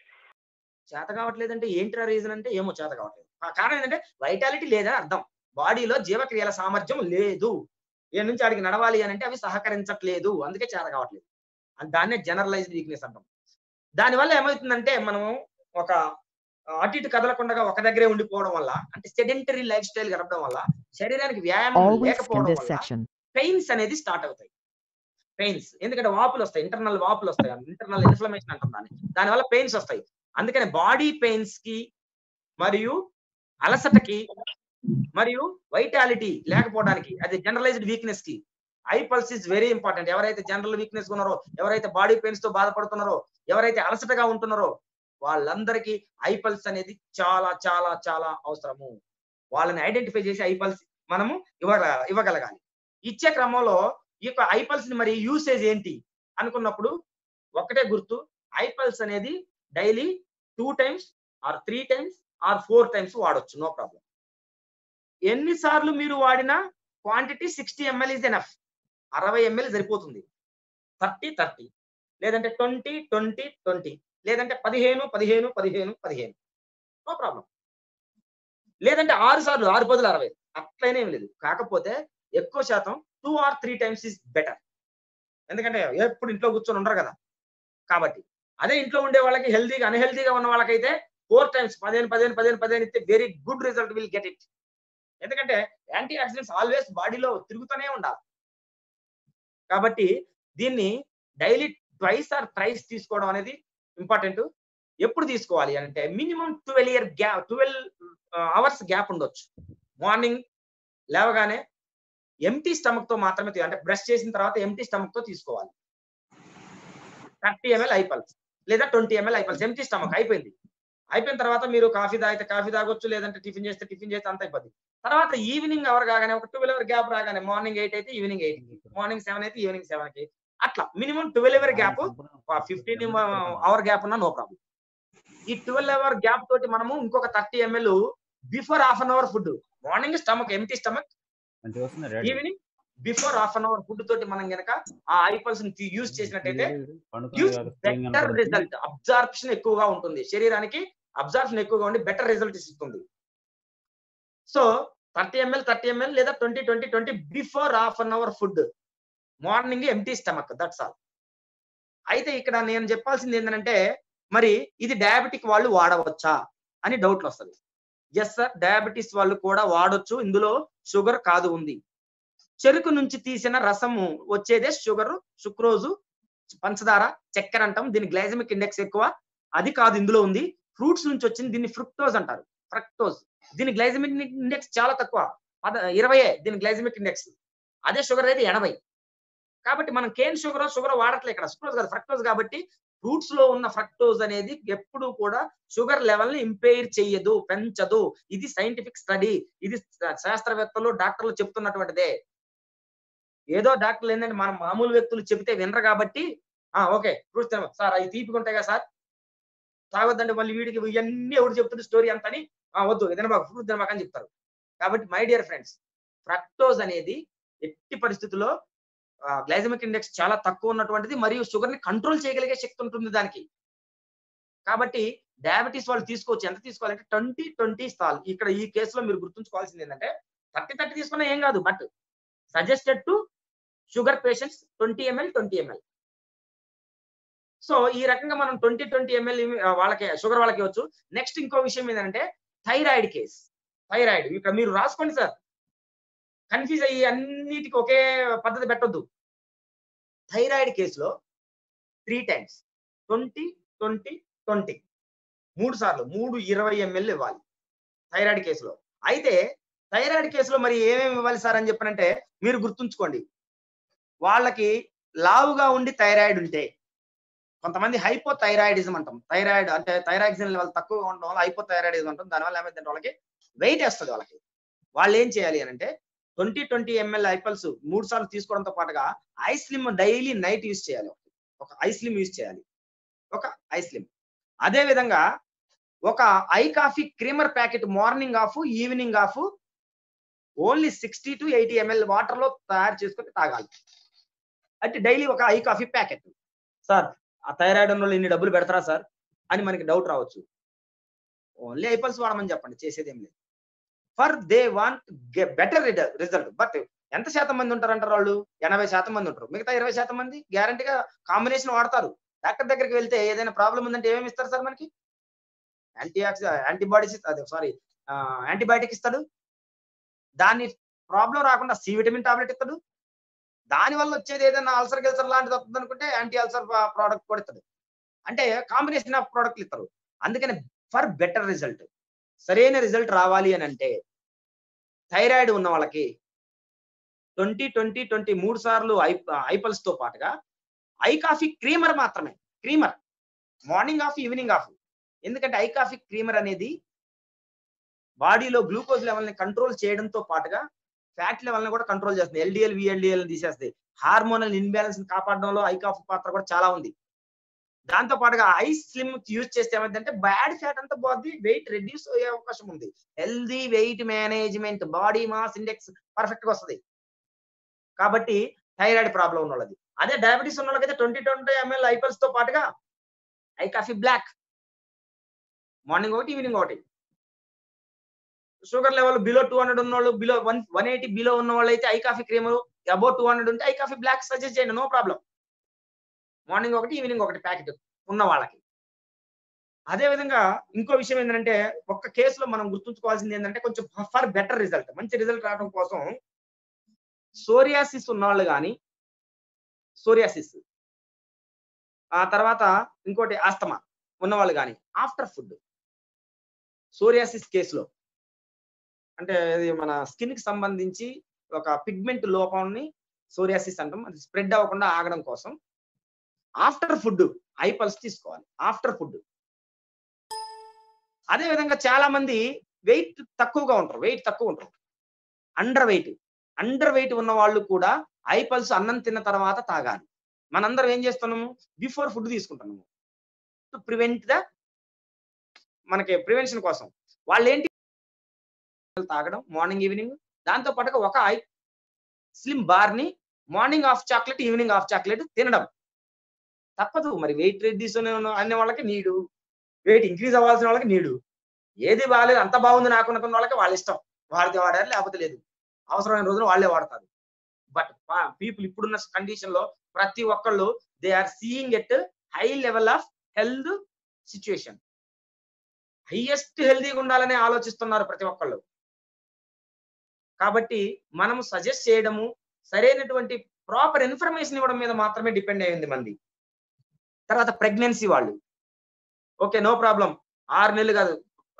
చేత కావట్లేదు అంటే ఏంటి రీజన్ అంటే ఏమో చేత కావట్లేదు ఆ కారణం ఏంటంటే వైటాలిటీ లేదని అర్థం బాడీలో జీవక్రియల సామర్థ్యం లేదు ఏ నుంచి ఆడికి నడవాలి అని అంటే అవి సహకరించట్లేదు అందుకే చేత కావట్లేదు అని దాన్నే జనరలైజ్డ్ వీక్నెస్ అంటాం దానివల్ల ఏమవుతుందంటే మనం ఒక ఆ, అటు ఇటు కదలకుండా ఒక దగ్గరే ఉండిపోవడం వల్ల అంటే సెడెంటరీ లైఫ్ స్టైల్ గడపడం వల్ల శరీరానికి వ్యాయామం Always skim లేకపోవడం this వల్ల section. పెయిన్స్ అనేది స్టార్ట్ అవుతాయి పెయిన్స్ ఎందుకంటే వాపులు వస్తాయి ఇంటర్నల్ వాపులు వస్తాయి ఇంటర్నల్ ఇన్ఫ్లమేషన్ అంటాం దాన్ని దానివల్ల పెయిన్స్ వస్తాయి అందుకని బాడీ పెయిన్స్ కి మరియు అలసటకి మరియు వైటాలిటీ లేకపోవడానికి అది జనరలైజ్డ్ వీక్నెస్ కి iPulse is very important ఎవరైతే జనరల్ వీక్నెస్ ఉన్నారో ఎవరైతే బాడీ పెయిన్స్ తో బాధపడుతున్నారో ఎవరైతే అలసటగా ఉంటున్నారో వాళ్ళందరికీ ఐ పల్స్ అనేది చాలా చాలా చాలా అవసరము వాళ్ళని ఐడెంటిఫై చేసి ఐ పల్స్ మనము ఇవ్వగల ఇవ్వగలగాలి ఇచ్చే క్రమంలో ఈ యొక్క ఐపల్స్ ని మరి యూసేజ్ ఏంటి అనుకున్నప్పుడు ఒకటే గుర్తు ఐపల్స్ అనేది daily two times or three times or four times వాడొచ్చు నో ప్రాబ్లం ఎన్నిసార్లు మీరు వాడినా quantity sixty ML is enough అరవై ఎంఎల్ సరిపోతుంది థర్టీ థర్టీ లేదంటే ట్వంటీ ట్వంటీ ట్వంటీ లేదంటే పదిహేను పదిహేను పదిహేను పదిహేను నో ప్రాబ్లం లేదంటే ఆరు సార్లు ఆరు పదులు అరవై అట్లనేం లేదు కాకపోతే ఎక్కువ శాతం two or three times is better ఎందుకంటే ఎప్పుడు ఇంట్లో కూర్చొని ఉండరు కదా కాబట్టి అదే ఇంట్లో ఉండే వాళ్ళకి హెల్తీగా అన్హెల్తీగా ఉన్న వాళ్ళకైతే ఫోర్ టైమ్స్ పదిహేను పదిహేను పదిహేను పదిహేను ఇస్తే very good result will get it ఎందుకంటే యాంటీ ఆక్సిడెంట్స్ ఆల్వేస్ బాడీలో తిరుగుతూనే ఉండాలి కాబట్టి దీన్ని డైలీ ట్వైస్ ఆర్ థ్రైస్ తీసుకోవడం అనేది ఇంపార్టెంట్ ఎప్పుడు తీసుకోవాలి అంటే minimum twelve year gap twelve hours gap ఉండొచ్చు మార్నింగ్ లేవగానే ఎంటీ స్టమక్ తో మాత్రమే తీ- అంటే బ్రష్ చేసిన తర్వాత ఎంటీ స్టమక్ తో తీసుకోవాలి థర్టీ ఎంఎల్ ఐపల్స్ లేదా twenty ML iPulse empty stomach అయిపోయింది అయిపోయిన తర్వాత మీరు కాఫీ తాగితే కాఫీ తాగొచ్చు లేదంటే టిఫిన్ చేస్తే టిఫిన్ చేస్తే అంత అయిపోద్ది తర్వాత ఈవినింగ్ అవర్ కాగానే ఒక ట్వెల్వ్ అవర్ గ్యాప్ రాగానే మార్నింగ్ ఎయిట్ అయితే ఈవినింగ్ ఎయిట్ మార్నింగ్ సెవెన్ అయితే ఈవినింగ్ సెవెన్ కి అట్లా minimum twelve hour gap fifteen hour gap ఉన్నా నో ప్రాబ్లం ఈ ట్వెల్వ్ అవర్ గ్యాప్ తోటి మనము ఇంకొక thirty ML before half an hour food morning stomach empty stomach మంచిగా వస్తుంది ready evening evening before half an hour food తోటి మనం గనక ఆ ఐపల్స్ యూజ్ చేసినట్టయితే యూస్ బెటర్ రిజల్ట్ అబ్జార్ప్షన్ ఎక్కువగా ఉంటుంది శరీరానికి అబ్జార్ప్షన్ ఎక్కువగా ఉండి బెటర్ రిజల్ట్ ఇస్తుంది so thirty ML thirty ML లేదా twenty twenty twenty before half an hour food morning empty stomach that's all అయితే ఇక్కడ నేను చెప్పాల్సింది ఏంటంటే మరి ఇది డయాబెటిక్ వాళ్ళు వాడవచ్చా అని డౌట్లు వస్తుంది ఎస్ సార్ డయాబెటీస్ వాళ్ళు కూడా వాడొచ్చు ఇందులో షుగర్ కాదు ఉంది చెరుకు నుంచి తీసిన రసము వచ్చేదే షుగర్ సుక్రోజు పంచదార చక్కెర అంటాం దీని గ్లైజమిక్ ఇండెక్స్ ఎక్కువ అది కాదు ఇందులో ఉంది ఫ్రూట్స్ నుంచి వచ్చింది దీన్ని ఫ్రుక్టోజ్ అంటారు ఫ్రక్టోజ్ దీని గ్లైజమిక్ ఇండెక్స్ చాలా తక్కువ పద ఇరవయే దీని గ్లైజమిక్ ఇండెక్స్ అదే షుగర్ అయితే ఎనభై కాబట్టి మనం కేన్ షుగర్ షుగర్ వాడట్లే ఇక్కడ సుక్రోజ్ కాదు ఫ్రక్టోజ్ కాబట్టి ఫ్రూట్స్ లో ఉన్న ఫ్రక్టోజ్ అనేది ఎప్పుడు కూడా షుగర్ లెవెల్ ని ఇంపైర్ చెయ్యదు పెంచదు ఇది సైంటిఫిక్ స్టడీ ఇది శాస్త్రవేత్తలు డాక్టర్లు చెప్తున్నటువంటిదే ఏదో డాక్టర్లు ఏంటంటే మనం మామూలు వ్యక్తులు చెబితే వినరు కాబట్టి ఆ ఓకే ఫ్రూట్స్ తినము సార్ అవి తీపిగా ఉంటాయి కదా సార్ తాగొద్దంటే మళ్ళీ వీడికి ఇవన్నీ ఎవరు చెప్తుంది స్టోరీ అంతని ఆ వద్దు తినబాకు ఫ్రూట్ తినబాకు అని చెప్తారు కాబట్టి మై డియర్ ఫ్రెండ్స్ ఫ్రక్టోజ్ అనేది ఎట్టి పరిస్థితుల్లో గ్లైజమిక్ ఇండెక్స్ చాలా తక్కువ ఉన్నటువంటిది మరియు షుగర్ ని కంట్రోల్ చేయగలిగే శక్తి ఉంటుంది దానికి కాబట్టి డయాబెటీస్ వాళ్ళు తీసుకోవచ్చు ఎంత తీసుకోవాలంటే ట్వంటీ ట్వంటీ స్థాల్ ఇక్కడ ఈ కేసులో మీరు గుర్తుంచుకోవాల్సింది ఏంటంటే థర్టీ థర్టీ తీసుకున్నా ఏం కాదు but suggested to sugar patients twenty ML twenty ML so ఈ రకంగా మనం ట్వంటీ ట్వంటీ ఎంఎల్ వాళ్ళకి షుగర్ వాళ్ళకి ఇవ్వచ్చు నెక్స్ట్ ఇంకో విషయం ఏంటంటే థైరాయిడ్ కేస్ థైరాయిడ్ ఇక్కడ మీరు రాసుకోండి సార్ కన్ఫ్యూజ్ అయ్యి అన్నిటికీ ఒకే పద్ధతి పెట్టొద్దు థైరాయిడ్ కేసులో three times twenty twenty twenty మూడు సార్లు మూడు ఇరవై ఎంఎల్ ఇవ్వాలి థైరాయిడ్ కేసులో అయితే థైరాయిడ్ కేసులో మరి ఏమేమి ఇవ్వాలి సార్ అని చెప్పనంటే మీరు గుర్తుంచుకోండి వాళ్ళకి లావుగా ఉండి థైరాయిడ్ ఉంటే కొంతమంది హైపో థైరాయిడిజం అంటాం థైరాయిడ్ అంటే థైరాయిడ్జిన్ లెవెల్ తక్కువగా ఉండడం వల్ల హైపో థైరాయిడిజం అంటాం దానివల్ల ఏమైందంటే వాళ్ళకి వెయిట్ వేస్తుంది వాళ్ళకి వాళ్ళు ఏం చేయాలి అని అంటే ట్వంటీ ట్వంటీ ఎంఎల్ ఐపల్స్ మూడు సార్లు తీసుకోవడంతో పాటుగా ఐస్లిమ్ డైలీ నైట్ యూజ్ చేయాలి ఒక ఐస్లిమ్ యూజ్ చేయాలి ఒక ఐస్లిమ్ అదే విధంగా ఒక I coffee creamer packet morning half evening half only sixty to eighty ML water లో తయారు చేసుకొని తాగాలి అంటే డైలీ ఒక ఐ కాఫీ ప్యాకెట్ సార్ ఆ థైరాయిడ్ ఉన్న వాళ్ళు ఇన్ని డబ్బులు పెడతారా సార్ అని మనకి డౌట్ రావచ్చు ఓన్లీ ఐపల్స్ వాడమని చెప్పండి చేసేది ఏం లేదు for they want better result but ఎంత శాతం మంది ఉంటారంటారు వాళ్ళు ఎనభై శాతం మంది ఉంటారు మిగతా ఇరవై శాతం మంది గ్యారంటీగా కాంబినేషన్ వాడతారు డాక్టర్ దగ్గరికి వెళ్తే ఏదైనా ప్రాబ్లం ఉందంటే ఏమేమి ఇస్తారు సార్ మనకి యాంటీ యాంటీబాడీస్ అదే సారీ యాంటీబయాటిక్ ఇస్తాడు దాన్ని ప్రాబ్లం రాకుండా సి విటమిన్ టాబ్లెట్ ఇస్తాడు దాని వల్ల వచ్చేది ఏదైనా అల్సర్ గెల్సర్ లాంటిది వస్తుంది అనుకుంటే యాంటీ అల్సర్ ప్రోడక్ట్ కూడా ఇస్తాడు అంటే కాంబినేషన్ ఆఫ్ ప్రోడక్ట్లు ఇస్తారు అందుకని ఫర్ బెటర్ రిజల్ట్ సరైన రిజల్ట్ రావాలి అని అంటే థైరాయిడ్ ఉన్న వాళ్ళకి ట్వంటీ ట్వంటీ ట్వంటీ మూడు సార్లు ఐ ఐపల్స్ తో పాటుగా ఐ కాఫీ క్రీమర్ మాత్రమే creamer morning half evening half ఎందుకంటే ఐ కాఫీ క్రీమర్ అనేది బాడీలో గ్లూకోజ్ లెవెల్ ని కంట్రోల్ చేయడంతో పాటుగా ఫ్యాట్ లెవెల్ ని కూడా కంట్రోల్ చేస్తుంది ఎల్డిఎల్ విఎల్డిఎల్ తీసేస్తాయి హార్మోనల్ ఇన్బ్యాలెన్స్ ని కాపాడడంలో ఐ కాఫీ పాత్ర కూడా చాలా ఉంది దాంతో పాటుగా ఐ స్లిమ్ యూజ్ చేస్తే ఏమైందంటే బ్యాడ్ ఫ్యాట్ అంతా పోద్ది వెయిట్ రెడ్యూస్ అయ్యే అవకాశం ఉంది healthy weight management body mass index perfect గా వస్తుంది కాబట్టి థైరాయిడ్ ప్రాబ్లం ఉన్న వాళ్ళది అదే డయాబెటీస్ ఉన్న వాళ్ళకైతే ట్వంటీ ట్వంటీ ఎంఎల్ ఐపల్స్ తో పాటుగా ఐ కాఫీ బ్లాక్ మార్నింగ్ ఒకటి ఈవినింగ్ ఒకటి sugar level below two hundred ఉన్న వాళ్ళు below one one eighty below ఉన్న వాళ్ళు అయితే iCoffee cream above two hundred ఉంటే ఐ కాఫీ బ్లాక్ సజెస్ట్ చేయండి నో ప్రాబ్లం మార్నింగ్ ఒకటి ఈవినింగ్ ఒకటి ప్యాకెట్ ఉన్న వాళ్ళకి అదే విధంగా ఇంకో విషయం ఏంటంటే ఒక్క కేసులో మనం గుర్తుంచుకోవాల్సింది ఏంటంటే కొంచెం ఫర్ బెటర్ రిజల్ట్ మంచి రిజల్ట్ రావడం కోసం సోరియాసిస్ ఉన్నవాళ్ళు కానీ సోరియాసిస్ ఆ తర్వాత ఇంకోటి ఆస్తమా ఉన్నవాళ్ళు కానీ ఆఫ్టర్ ఫుడ్ సోరియాసిస్ కేసులో అంటే ఇది మన స్కిన్ కి సంబంధించి ఒక పిగ్మెంట్ లోపాన్ని సోరియాసిస్ అంటాం అది స్ప్రెడ్ అవ్వకుండా ఆగడం కోసం ఆఫ్టర్ ఫుడ్ ఐపల్స్ తీసుకోవాలి ఆఫ్టర్ ఫుడ్ అదే విధంగా చాలా మంది వెయిట్ తక్కువగా ఉంటారు వెయిట్ తక్కువ ఉంటారు అండర్ వెయిట్ అండర్ వెయిట్ ఉన్న వాళ్ళు కూడా ఐపల్స్ అన్నం తిన్న తర్వాత తాగాలి మనందరం ఏం చేస్తున్నాము బిఫోర్ ఫుడ్ తీసుకుంటున్నాము టు ప్రివెంట్ ద మనకి ప్రివెన్షన్ కోసం వాళ్ళు ఏంటి తాగడం మార్నింగ్ ఈవినింగ్ దాంతో పాటుగా ఒక ఐ స్లిమ్ బార్ ని morning half chocolate evening half chocolate తినడం తప్పదు మరి వెయిట్ రెడ్యూస్ అనే వాళ్ళకి నీడు వెయిట్ ఇంక్రీజ్ అవ్వాల్సిన వాళ్ళకి నీడు ఏది బాగాలేదు అంత బాగుంది నాకు అనుకున్న వాళ్ళకి వాళ్ళ ఇష్టం వాడితే వాడారు లేకపోతే లేదు అవసరమైన రోజులు వాళ్ళే వాడతారు బట్ పీపుల్ ఇప్పుడున్న కండిషన్ లో ప్రతి ఒక్కళ్ళు they are seeing at high level of health situation highest హెల్తీగా ఉండాలని ఆలోచిస్తున్నారు ప్రతి ఒక్కళ్ళు కాబట్టి మనం సజెస్ట్ చేయడము సరైనటువంటి ప్రాపర్ ఇన్ఫర్మేషన్ ఇవ్వడం మీద మాత్రమే డిపెండ్ అయ్యింది మంది తర్వాత ప్రెగ్నెన్సీ వాళ్ళు ఓకే నో ప్రాబ్లం ఆరు నెలలు కాదు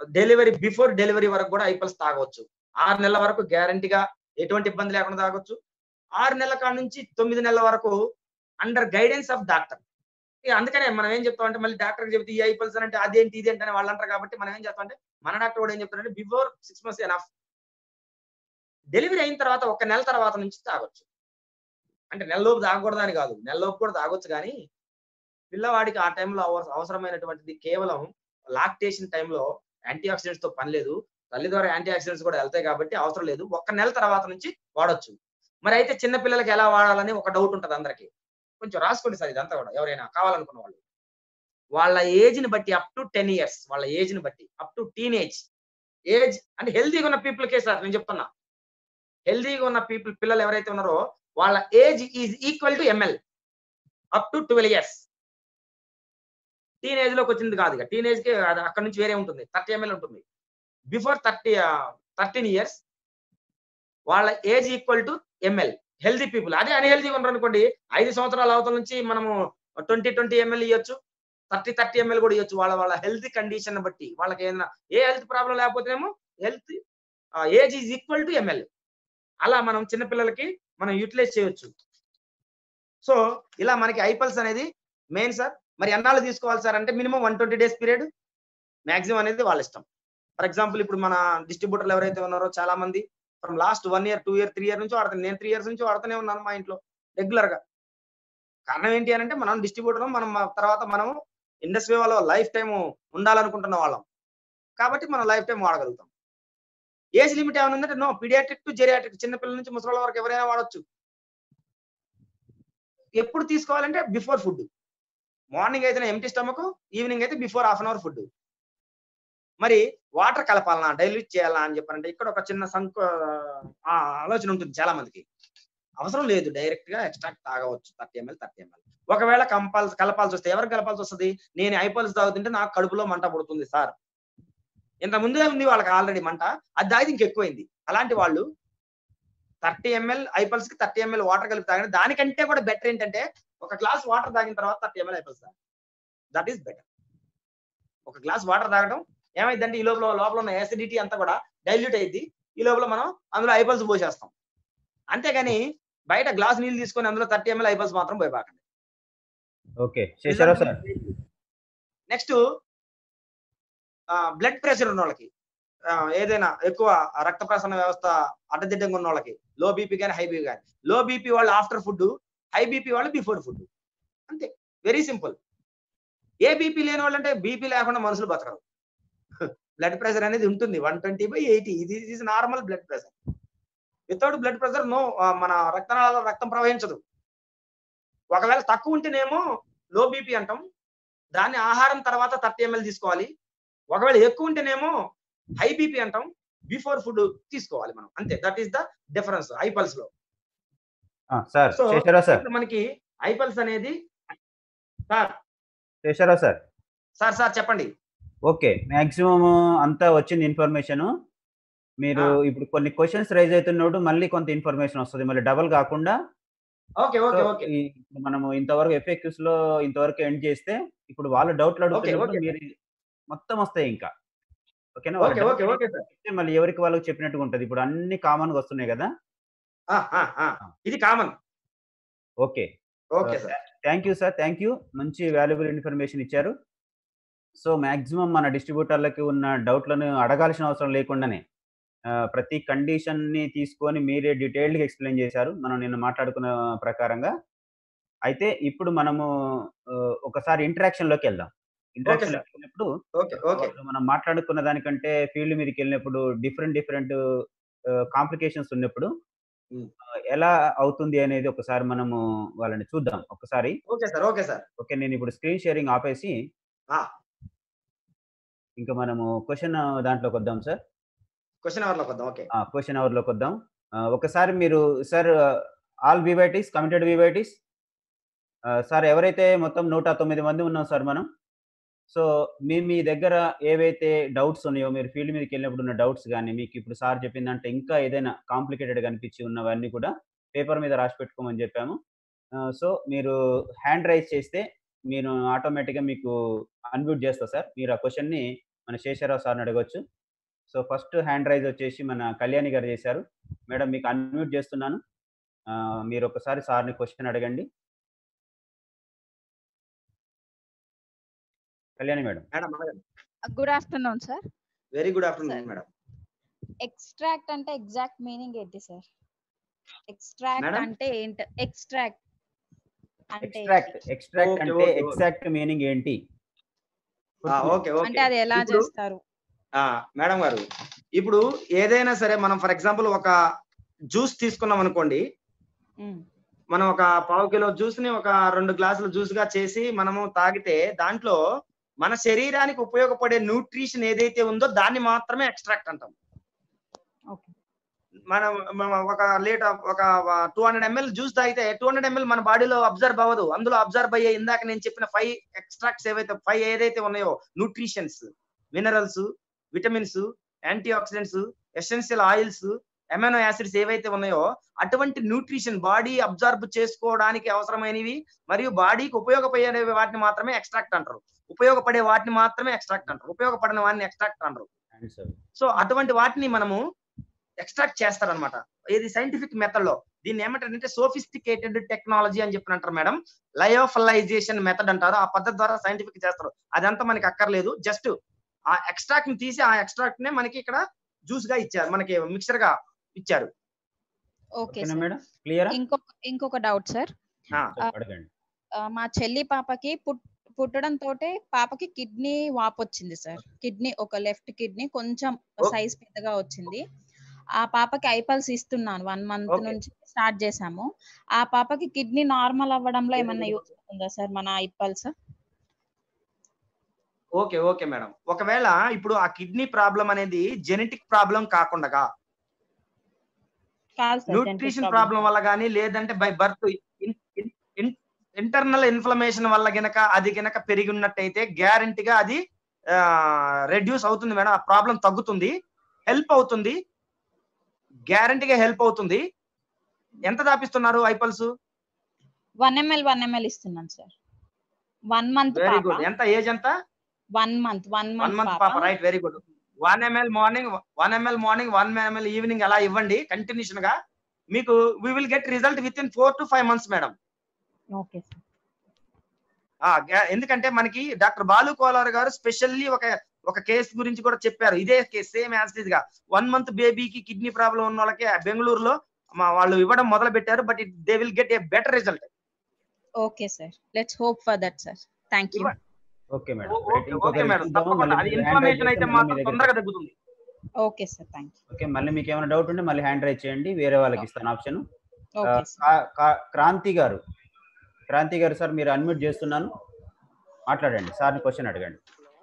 డెలివరీ బిఫోర్ డెలివరీ వరకు కూడా ఐపల్స్ తాగవచ్చు ఆరు నెలల వరకు గ్యారంటీగా ఎటువంటి ఇబ్బంది లేకుండా తాగొచ్చు ఆరు నెలల కాడ నుంచి తొమ్మిది నెలల వరకు అండర్ గైడెన్స్ ఆఫ్ డాక్టర్ ఇక అందుకనే మనం ఏం చెప్తాం అంటే మళ్ళీ డాక్టర్ చెబితే ఈ ఐపల్స్ అంటే అదేంటి ఇది అంటే వాళ్ళు అంటారు కాబట్టి మనం ఏం చేస్తాం అంటే మన డాక్టర్ కూడా ఏం చెప్తారంటే before six months enough delivery అయిన తర్వాత ఒక నెల తర్వాత నుంచి తాగొచ్చు అంటే నెలలోపు తాగకూడదని కాదు నెలలోపు కూడా తాగొచ్చు కానీ పిల్లవాడికి ఆ టైంలో అవసరమైనటువంటిది కేవలం లాక్టేషన్ టైంలో యాంటీ ఆక్సిడెంట్స్ తో పని లేదు తల్లి ద్వారా యాంటీ ఆక్సిడెంట్స్ కూడా వెళ్తాయి కాబట్టి అవసరం లేదు ఒక్క నెల తర్వాత నుంచి వాడొచ్చు మరి అయితే చిన్న పిల్లలకి ఎలా వాడాలని ఒక డౌట్ ఉంటుంది అందరికి కొంచెం రాసుకోండి సార్ ఇదంతా కూడా ఎవరైనా కావాలనుకున్న వాళ్ళు వాళ్ళ ఏజ్ ని బట్టి అప్ టు టెన్ ఇయర్స్ వాళ్ళ ఏజ్ ని బట్టి అప్ టు టీనేజ్ ఏజ్ అంటే హెల్తీగా ఉన్న పీపుల్కే సార్ నేను చెప్తున్నా హెల్తీగా ఉన్న పీపుల్ పిల్లలు ఎవరైతే ఉన్నారో వాళ్ళ age is equal to ML up to twelve years teenage లోకి వచ్చింది కాదు ఇక టీనేజ్ కి అది అక్కడ నుంచి వేరే ఉంటుంది థర్టీ ఎంఎల్ ఉంటుంది బిఫోర్ థర్టీ థర్టీన్ ఇయర్స్ వాళ్ళ age equal to ML healthy people అదే అన్హెల్తీగా ఉన్నారు అనుకోండి ఐదు సంవత్సరాల అవతల నుంచి మనము ట్వంటీ ట్వంటీ ఎంఎల్ ఇవ్వచ్చు థర్టీ థర్టీ ఎంఎల్ కూడా ఇవ్వచ్చు వాళ్ళ వాళ్ళ హెల్త్ కండిషన్ బట్టి వాళ్ళకి ఏదైనా ఏ హెల్త్ ప్రాబ్లం లేకపోతేనేమో health age is equal to ML అలా మనం చిన్నపిల్లలకి మనం యూటిలైజ్ చేయొచ్చు సో ఇలా మనకి ఐపల్స్ అనేది మెయిన్ సార్ మరి ఎన్నాళ్ళు తీసుకోవాలి సార్ అంటే minimum one twenty days period maximum అనేది వాళ్ళ ఇష్టం ఫర్ ఎగ్జాంపుల్ ఇప్పుడు మన డిస్ట్రిబ్యూటర్లు ఎవరైతే ఉన్నారో చాలా మంది from last one year two year three year నుంచి వాడుతాను నేను త్రీ ఇయర్స్ నుంచి వాడుతూనే ఉన్నాను మా ఇంట్లో రెగ్యులర్ గా కారణం ఏంటి అని అంటే మనం డిస్ట్రిబ్యూటర్ మనం మా తర్వాత మనం ఇండస్ట్రీ వాళ్ళ లైఫ్ టైం ఉండాలనుకుంటున్న వాళ్ళం కాబట్టి మనం లైఫ్ టైం వాడగలుగుతాం ఏజ్ లిమిట్ ఏమైనా ఉందంటే నో పీడియాట్రిక్ టు జెరియాట్రిక్ చిన్నపిల్లల నుంచి ముసలి వరకు ఎవరైనా వాడచ్చు ఎప్పుడు తీసుకోవాలంటే బిఫోర్ ఫుడ్ మార్నింగ్ అయితే ఎంటీ స్టమక్ ఈవినింగ్ అయితే before half an hour food మరి వాటర్ కలపాలనా డైల్యూట్ చేయాలా అని చెప్పారంటే ఇక్కడ ఒక చిన్న సంక ఆ, ఆలోచన ఉంటుంది చాలా మందికి అవసరం లేదు డైరెక్ట్ గా ఎక్స్ట్రాక్ట్ తాగవచ్చు థర్టీ ఎంఎల్ థర్టీ ఎంఎల్ ఒకవేళ కంపాల్ కలపాల్సి వస్తే ఎవరు కలపాల్సి వస్తుంది నేను ఐపల్స్ తాగుతుంటే నాకు కడుపులో మంట పుడుతుంది సార్ ఇంత ముందే ఉంది వాళ్ళకి ఆల్రెడీ మంట అది తాగితే ఇంకెక్కువైంది అలాంటి వాళ్ళు థర్టీ ఎంఎల్ ఐపల్స్ కి థర్టీ ఎంఎల్ వాటర్ కలిపి తాగండి దానికంటే కూడా బెటర్ ఏంటంటే ఒక గ్లాస్ వాటర్ తాగిన తర్వాత థర్టీ ఎంఎల్ ఐపల్స్ తాగండి దట్ ఈస్ బెటర్ ఒక గ్లాస్ వాటర్ తాగడం ఏమైందంటే ఈ లోపల లోపల ఉన్న యాసిడిటీ అంతా కూడా డైల్యూట్ అయింది ఈ లోపల మనం అందులో ఐపల్స్ పోసేస్తాం అంతేగాని బయట గ్లాస్ నీళ్ళు తీసుకొని అందులో థర్టీ ఎంఎల్ ఐపల్స్ మాత్రం పోయిపాకండి okay Sesharao sir next blood pressure ఉన్న వాళ్ళకి ఆ, ఏదైనా ఎక్కువ రక్త ప్రసరణ వ్యవస్థ అడ్డదిడ్డంగా ఉన్న వాళ్ళకి లో బీపీ కానీ హై బీపీ కానీ లో బీపీ వాళ్ళు ఆఫ్టర్ ఫుడ్ హై బీపీ వాళ్ళు బిఫోర్ ఫుడ్ అంతే వెరీ సింపుల్ ఏ బీపీ లేని వాళ్ళు అంటే బీపీ లేకుండా మనుషులు బతకరు బ్లడ్ ప్రెషర్ అనేది ఉంటుంది వన్ ట్వంటీ బై ఎయిటీ ఇది is normal blood pressure without blood pressure no మన రక్తనాళాల రక్తం ప్రవహించదు ఒకవేళ తక్కువ ఉంటేనేమో లో బీపీ అంటాం దాన్ని ఆహారం తర్వాత థర్టీ ఎంఎల్ తీసుకోవాలి ఒకవేళ ఎక్కువ ఉంటేనేమో హై బీపీ అంటాం బిఫోర్ ఫుడ్ తీసుకోవాలి మనం అంతే that is the difference iPulse లో ఆ, సార్ సో శేషరావు సార్ ఇప్పుడు మనకి ఐపల్స్ అనేది sir Sesharao sir sir sir చెప్పండి ఓకే మాక్సిమం అంతా వచ్చింది ఇన్ఫర్మేషన్ మీరు ఆ. ఇప్పుడు కొన్ని క్వశ్చన్స్ రైజ్ అవుతున్నప్పుడు మళ్ళీ కొంత ఇన్ఫర్మేషన్ వస్తుంది మళ్ళీ డబల్ కాకుండా ఓకే ఓకే సో ఓకే ఈ- ఇప్పుడు మనము ఇంతవరకు ఎఫ్ఏక్యూస్ లో ఇంతవరకు ఎండ్ చేస్తే ఇప్పుడు వాళ్ళు డౌట్లు అడుగుతున్నప్పుడు ఓకే. మీరు మొత్తం వస్తాయి ఇంకా ఓకేనా ఓకే ఓకే ఓకే సార్ చెప్తే మళ్ళీ ఎవరికి వాళ్ళకి చెప్పినట్టుగా ఉంటది ఇప్పుడు అన్ని కామన్ గా వస్తున్నాయి కదా ఆ, ఆ, ఆ. ఇది common okay okay sir thank you sir thank you మంచి వాల్యుబుల్ ఇన్ఫర్మేషన్ ఇచ్చారు సో మాక్సిమం మన డిస్ట్రిబ్యూటర్లకి ఉన్న డౌట్లను అడగాల్సిన అవసరం లేకుండానే ఆ, ప్రతి కండిషన్ ని తీసుకొని మీరే డీటెయిల్డ్ గా ఎక్స్ప్లెయిన్ చేశారు మనం నిన్న మాట్లాడుకున్న ప్రకారంగా అయితే ఇప్పుడు మనము ఆ, ఒకసారి ఇంటరాక్షన్ లోకి వెళ్దాం ఇంటరాక్షన్ sir. లోకి వెళ్ళినప్పుడు ఓకే ఓకే వాళ్ళు మనం మాట్లాడుకున్న దానికంటే ఫీల్డ్ మీదకి వెళ్ళినప్పుడు డిఫరెంట్ డిఫరెంట్ కాంప్లికేషన్స్ ఉన్నప్పుడు Hmm. ఆ, ఎలా అవుతుంది అనేది ఒకసారి మనము వాళ్ళని చూద్దాం ఒకసారి okay sir okay sir okay నేను ఇప్పుడు స్క్రీన్ షేరింగ్ ఆపేసి ఆ. ఇంకా మనము క్వశ్చన్ దాంట్లోకి వద్దాం సార్ క్వశ్చన్ అవర్ లోకి వద్దాం ఓకే క్వశ్చన్ అవర్లోకి వద్దాం ఆ, ఒకసారి మీరు సార్ ఆల్ వివైటీస్ కమిటెడ్ వివైటీస్ సార్ ఎవరైతే మొత్తం నూట తొమ్మిది మంది ఉన్నాం సార్ మనం సో మీ మీ దగ్గర ఏవైతే డౌట్స్ ఉన్నాయో మీరు ఫీల్డ్ మీదకి వెళ్ళినప్పుడు ఉన్న డౌట్స్ కానీ మీకు ఇప్పుడు సార్ చెప్పిందంటే ఇంకా ఏదైనా కాంప్లికేటెడ్ అనిపించి ఉన్నవన్నీ కూడా పేపర్ మీద రాసి పెట్టుకోమని చెప్పాము సో మీరు హ్యాండ్ రైజ్ చేస్తే మీరు ఆటోమేటిక్గా మీకు అన్మ్యూట్ చేస్తా సార్ మీరు ఆ క్వశ్చన్ని మన శేషరావు సార్ని అడగొచ్చు సో ఫస్ట్ హ్యాండ్ రైజ్ వచ్చేసి మన కళ్యాణి గారు చేశారు మేడం మీకు అన్మ్యూట్ చేస్తున్నాను ఆ, మీరు ఒకసారి సార్ని క్వశ్చన్ అడగండి Kalyani madam madam good afternoon sir very good afternoon Sir. Madam extract అంటే ఎగ్జాక్ట్ మీనింగ్ ఏంటి సార్ ఎక్స్ట్రాక్ట్ Madam? అంటే ఏంటి ఎక్స్ట్రాక్ట్ అంటే ఎక్స్ట్రాక్ట్ ఎక్స్ట్రాక్ట్ Okay, అంటే okay, okay. ఎగ్జాక్ట్ మీనింగ్ ఏంటి ఓకే అంటే ఓకే అది ఎలా ఇప్పుడు- చేస్తారు మేడం గారు ఇప్పుడు ఏదైనా సరే మనం ఫర్ ఎగ్జాంపుల్ ఒక జ్యూస్ తీసుకున్నాం అనుకోండి మ్మ్. మనం ఒక పావు కిలో జ్యూస్ ని ఒక రెండు గ్లాసుల జ్యూస్ గా చేసి మనము తాగితే దాంట్లో మన శరీరానికి ఉపయోగపడే న్యూట్రిషన్ ఏదైతే ఉందో దాన్ని మాత్రమే ఎక్స్ట్రాక్ట్ అంటాం ఓకే మనం మనం ఒక లీటర్ ఒక టూ హండ్రెడ్ ఎంఎల్ జ్యూస్ తాగితే టూ హండ్రెడ్ ఎంఎల్ మన బాడీలో అబ్జర్వ్ అవ్వదు అందులో అబ్జర్వ్ అయ్యే ఇందాక నేను చెప్పిన ఫైవ్ ఎక్స్ట్రాక్ట్స్ ఏవైతే ఫైవ్ ఏదైతే ఉన్నాయో nutritions minerals vitamins antioxidants essential oils amino acids ఏవైతే ఉన్నాయో అటువంటి న్యూట్రిషన్ బాడీ అబ్జర్వ్ చేసుకోవడానికి అవసరమైనవి మరియు బాడీకి ఉపయోగపడే వాటిని మాత్రమే ఎక్స్ట్రాక్ట్ అంటారు ఉపయోగపడే వాటిని మాత్రమే ఎక్స్ట్రాక్ట్ అంటారు ఉపయోగపడిన వాటిని ఎక్స్ట్రాక్ట్ అంటారు ఆన్సర్ సో అటువంటి వాటిని మనము ఎక్స్ట్రాక్ట్ చేస్తారనమాట ఇది సైంటిఫిక్ మెథడ్ లో దీన్ని ఏమంటారంటే సోఫిస్టికేటెడ్ టెక్నాలజీ అని చెప్పి అంటారు మేడం లయోఫలైజేషన్ మెథడ్ అంటారు ఆ పద్ధతి ద్వారా సైంటిఫిక్ చేస్తారు అదంతా మనకి అక్కర్లేదు జస్ట్ ఆ ఎక్స్ట్రాక్ట్ ని తీసి ఆ ఎక్స్ట్రాక్ట్ నే మనకి ఇక్కడ జ్యూస్ గా ఇచ్చారు మనకి మిక్సర్ గా ఇచ్చారు ఓకే ఓకేనా సార్ మేడం క్లియరా ఇంకొక ఇంకొక డౌట్ సార్ ఆ, అడగండి మా చెల్లి పాపకి పుట్ పుట్టడం తోటే పాపకి కిడ్నీ వాపు వచ్చింది సార్ కిడ్నీ ఒక లెఫ్ట్ కిడ్నీ కొంచెం Okay. సైజ్ పెద్దగా వచ్చింది ఆ పాపకి ఐపల్స్ ఇస్తున్నాను వన్ మంత్ Okay. నుంచి స్టార్ట్ చేసాము ఆ పాపకి కిడ్నీ నార్మల్ అవ్వడంలో ఏమన్నా యూజ్ ఉందా సార్ మన ఐపల్స్ ఓకే ఓకే మేడం ఒకవేళ ఇప్పుడు ఆ కిడ్నీ ప్రాబ్లం అనేది జెనెటిక్ ప్రాబ్లం కాకుండా కాదు సార్ న్యూట్రిషన్ ప్రాబ్లం వల్ల కానీ లేదంటే బై బర్త్ ఇంటర్నల్ ఇన్ఫ్లమేషన్ వల్ల గనక అది గనక పెరిగి ఉన్నట్టయితే గ్యారంటీగా అది రెడ్యూస్ అవుతుంది మేడం ఆ ప్రాబ్లం తగ్గుతుంది హెల్ప్ అవుతుంది గ్యారంటీగా హెల్ప్ అవుతుంది ఎంత దాపిస్తున్నారు iPulse one ML one ML ఇస్తున్నాను సార్ వన్ మంత్ వెరీ పాప గుడ్ ఎంత ఏజ్ ఎంత one month one one month month పాప right very good one ML morning one ML morning one ML evening అలా ఇవ్వండి కంటిన్యూషన్ గా మీకు we will get result within four to five months madam okay sir ఆ గ్యా- ఎందుకంటే మనకి డాక్టర్ బాలు కోలార్ గారు స్పెషల్లీ ఒక ఒక కేసు గురించి కూడా చెప్పారు ఇదే కేసు సేమ్ యాజ్ గా వన్ మంత్ బేబీకి కిడ్నీ ప్రాబ్లం ఉన్న వాళ్ళకి బెంగళూరులో మా వాళ్ళు ఇవ్వడం మొదలు పెట్టారు but they will get a better result okay sir let's hope for that sir thank you ఇవ్వ- ఓకే మేడం ఓకే మేడం తప్పకుండా అది ఇన్ఫ్లమేషన్ అయితే మాత్రం తొందరగా తగ్గుతుంది okay sir thank you okay మళ్ళీ మీకు ఏమైనా డౌట్ ఉంటే మళ్ళీ హ్యాండ్ రైజ్ చేయండి వేరే వాళ్ళకి ఇస్తాను ఆప్షన్ ఓకే సార్ క్రాంతి గారు క్రాంతి గారు సార్ మీరు అన్మ్యూట్ చేస్తున్నాను మాట్లాడండి సార్ని క్వశ్చన్ అడగండి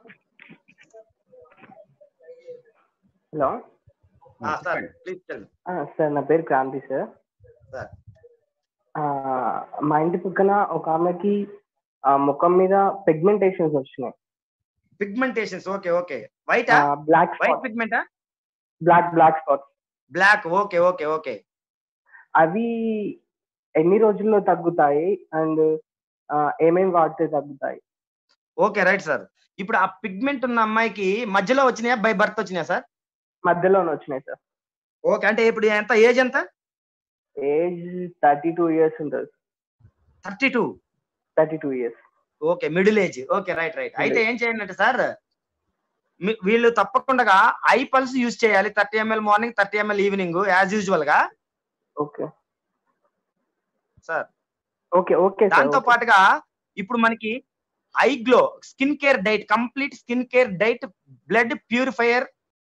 హలో ఆ, సార్ చెప్పండి. ప్లీజ్ టెల్ ఆ, సార్ నా పేరు క్రాంతి సార్ సార్ ఆ, మా ఇంటి పక్కన ఒక ఆమెకి ఆ, ముఖం మీద పిగ్మెంటేషన్స్ వచ్చినాయి pigmentations okay okay white black white పిగ్మెంటా black black spots black okay okay okay అవి ఎన్ని రోజుల్లో తగ్గుతాయి అండ్ ఏమేమి వాడితే తగ్గుతాయి ఓకే రైట్ సార్ ఇప్పుడు ఆ పిగ్మెంట్ ఉన్న అమ్మాయికి మధ్యలో వచ్చినాయా బై బర్త్ వచ్చినాయా సార్ మధ్యలోనే వచ్చినాయి సార్ ఓకే అంటే ఇప్పుడు ఎంత ఏజ్ ఎంత ఏజ్ థర్టీ టూ ఇయర్స్ ఉంటుంది thirty two thirty two years okay middle age okay right right అయితే ఏం చేయండి అంటే సార్ మీ- వీళ్ళు తప్పకుండా ఐ పల్స్ యూజ్ చేయాలి thirty ML morning thirty ML evening as usual గా okay sir okay okay sir దాంతో పాటుగా ఇప్పుడు మనకి I glow skin care diet complete skin care diet blood purifier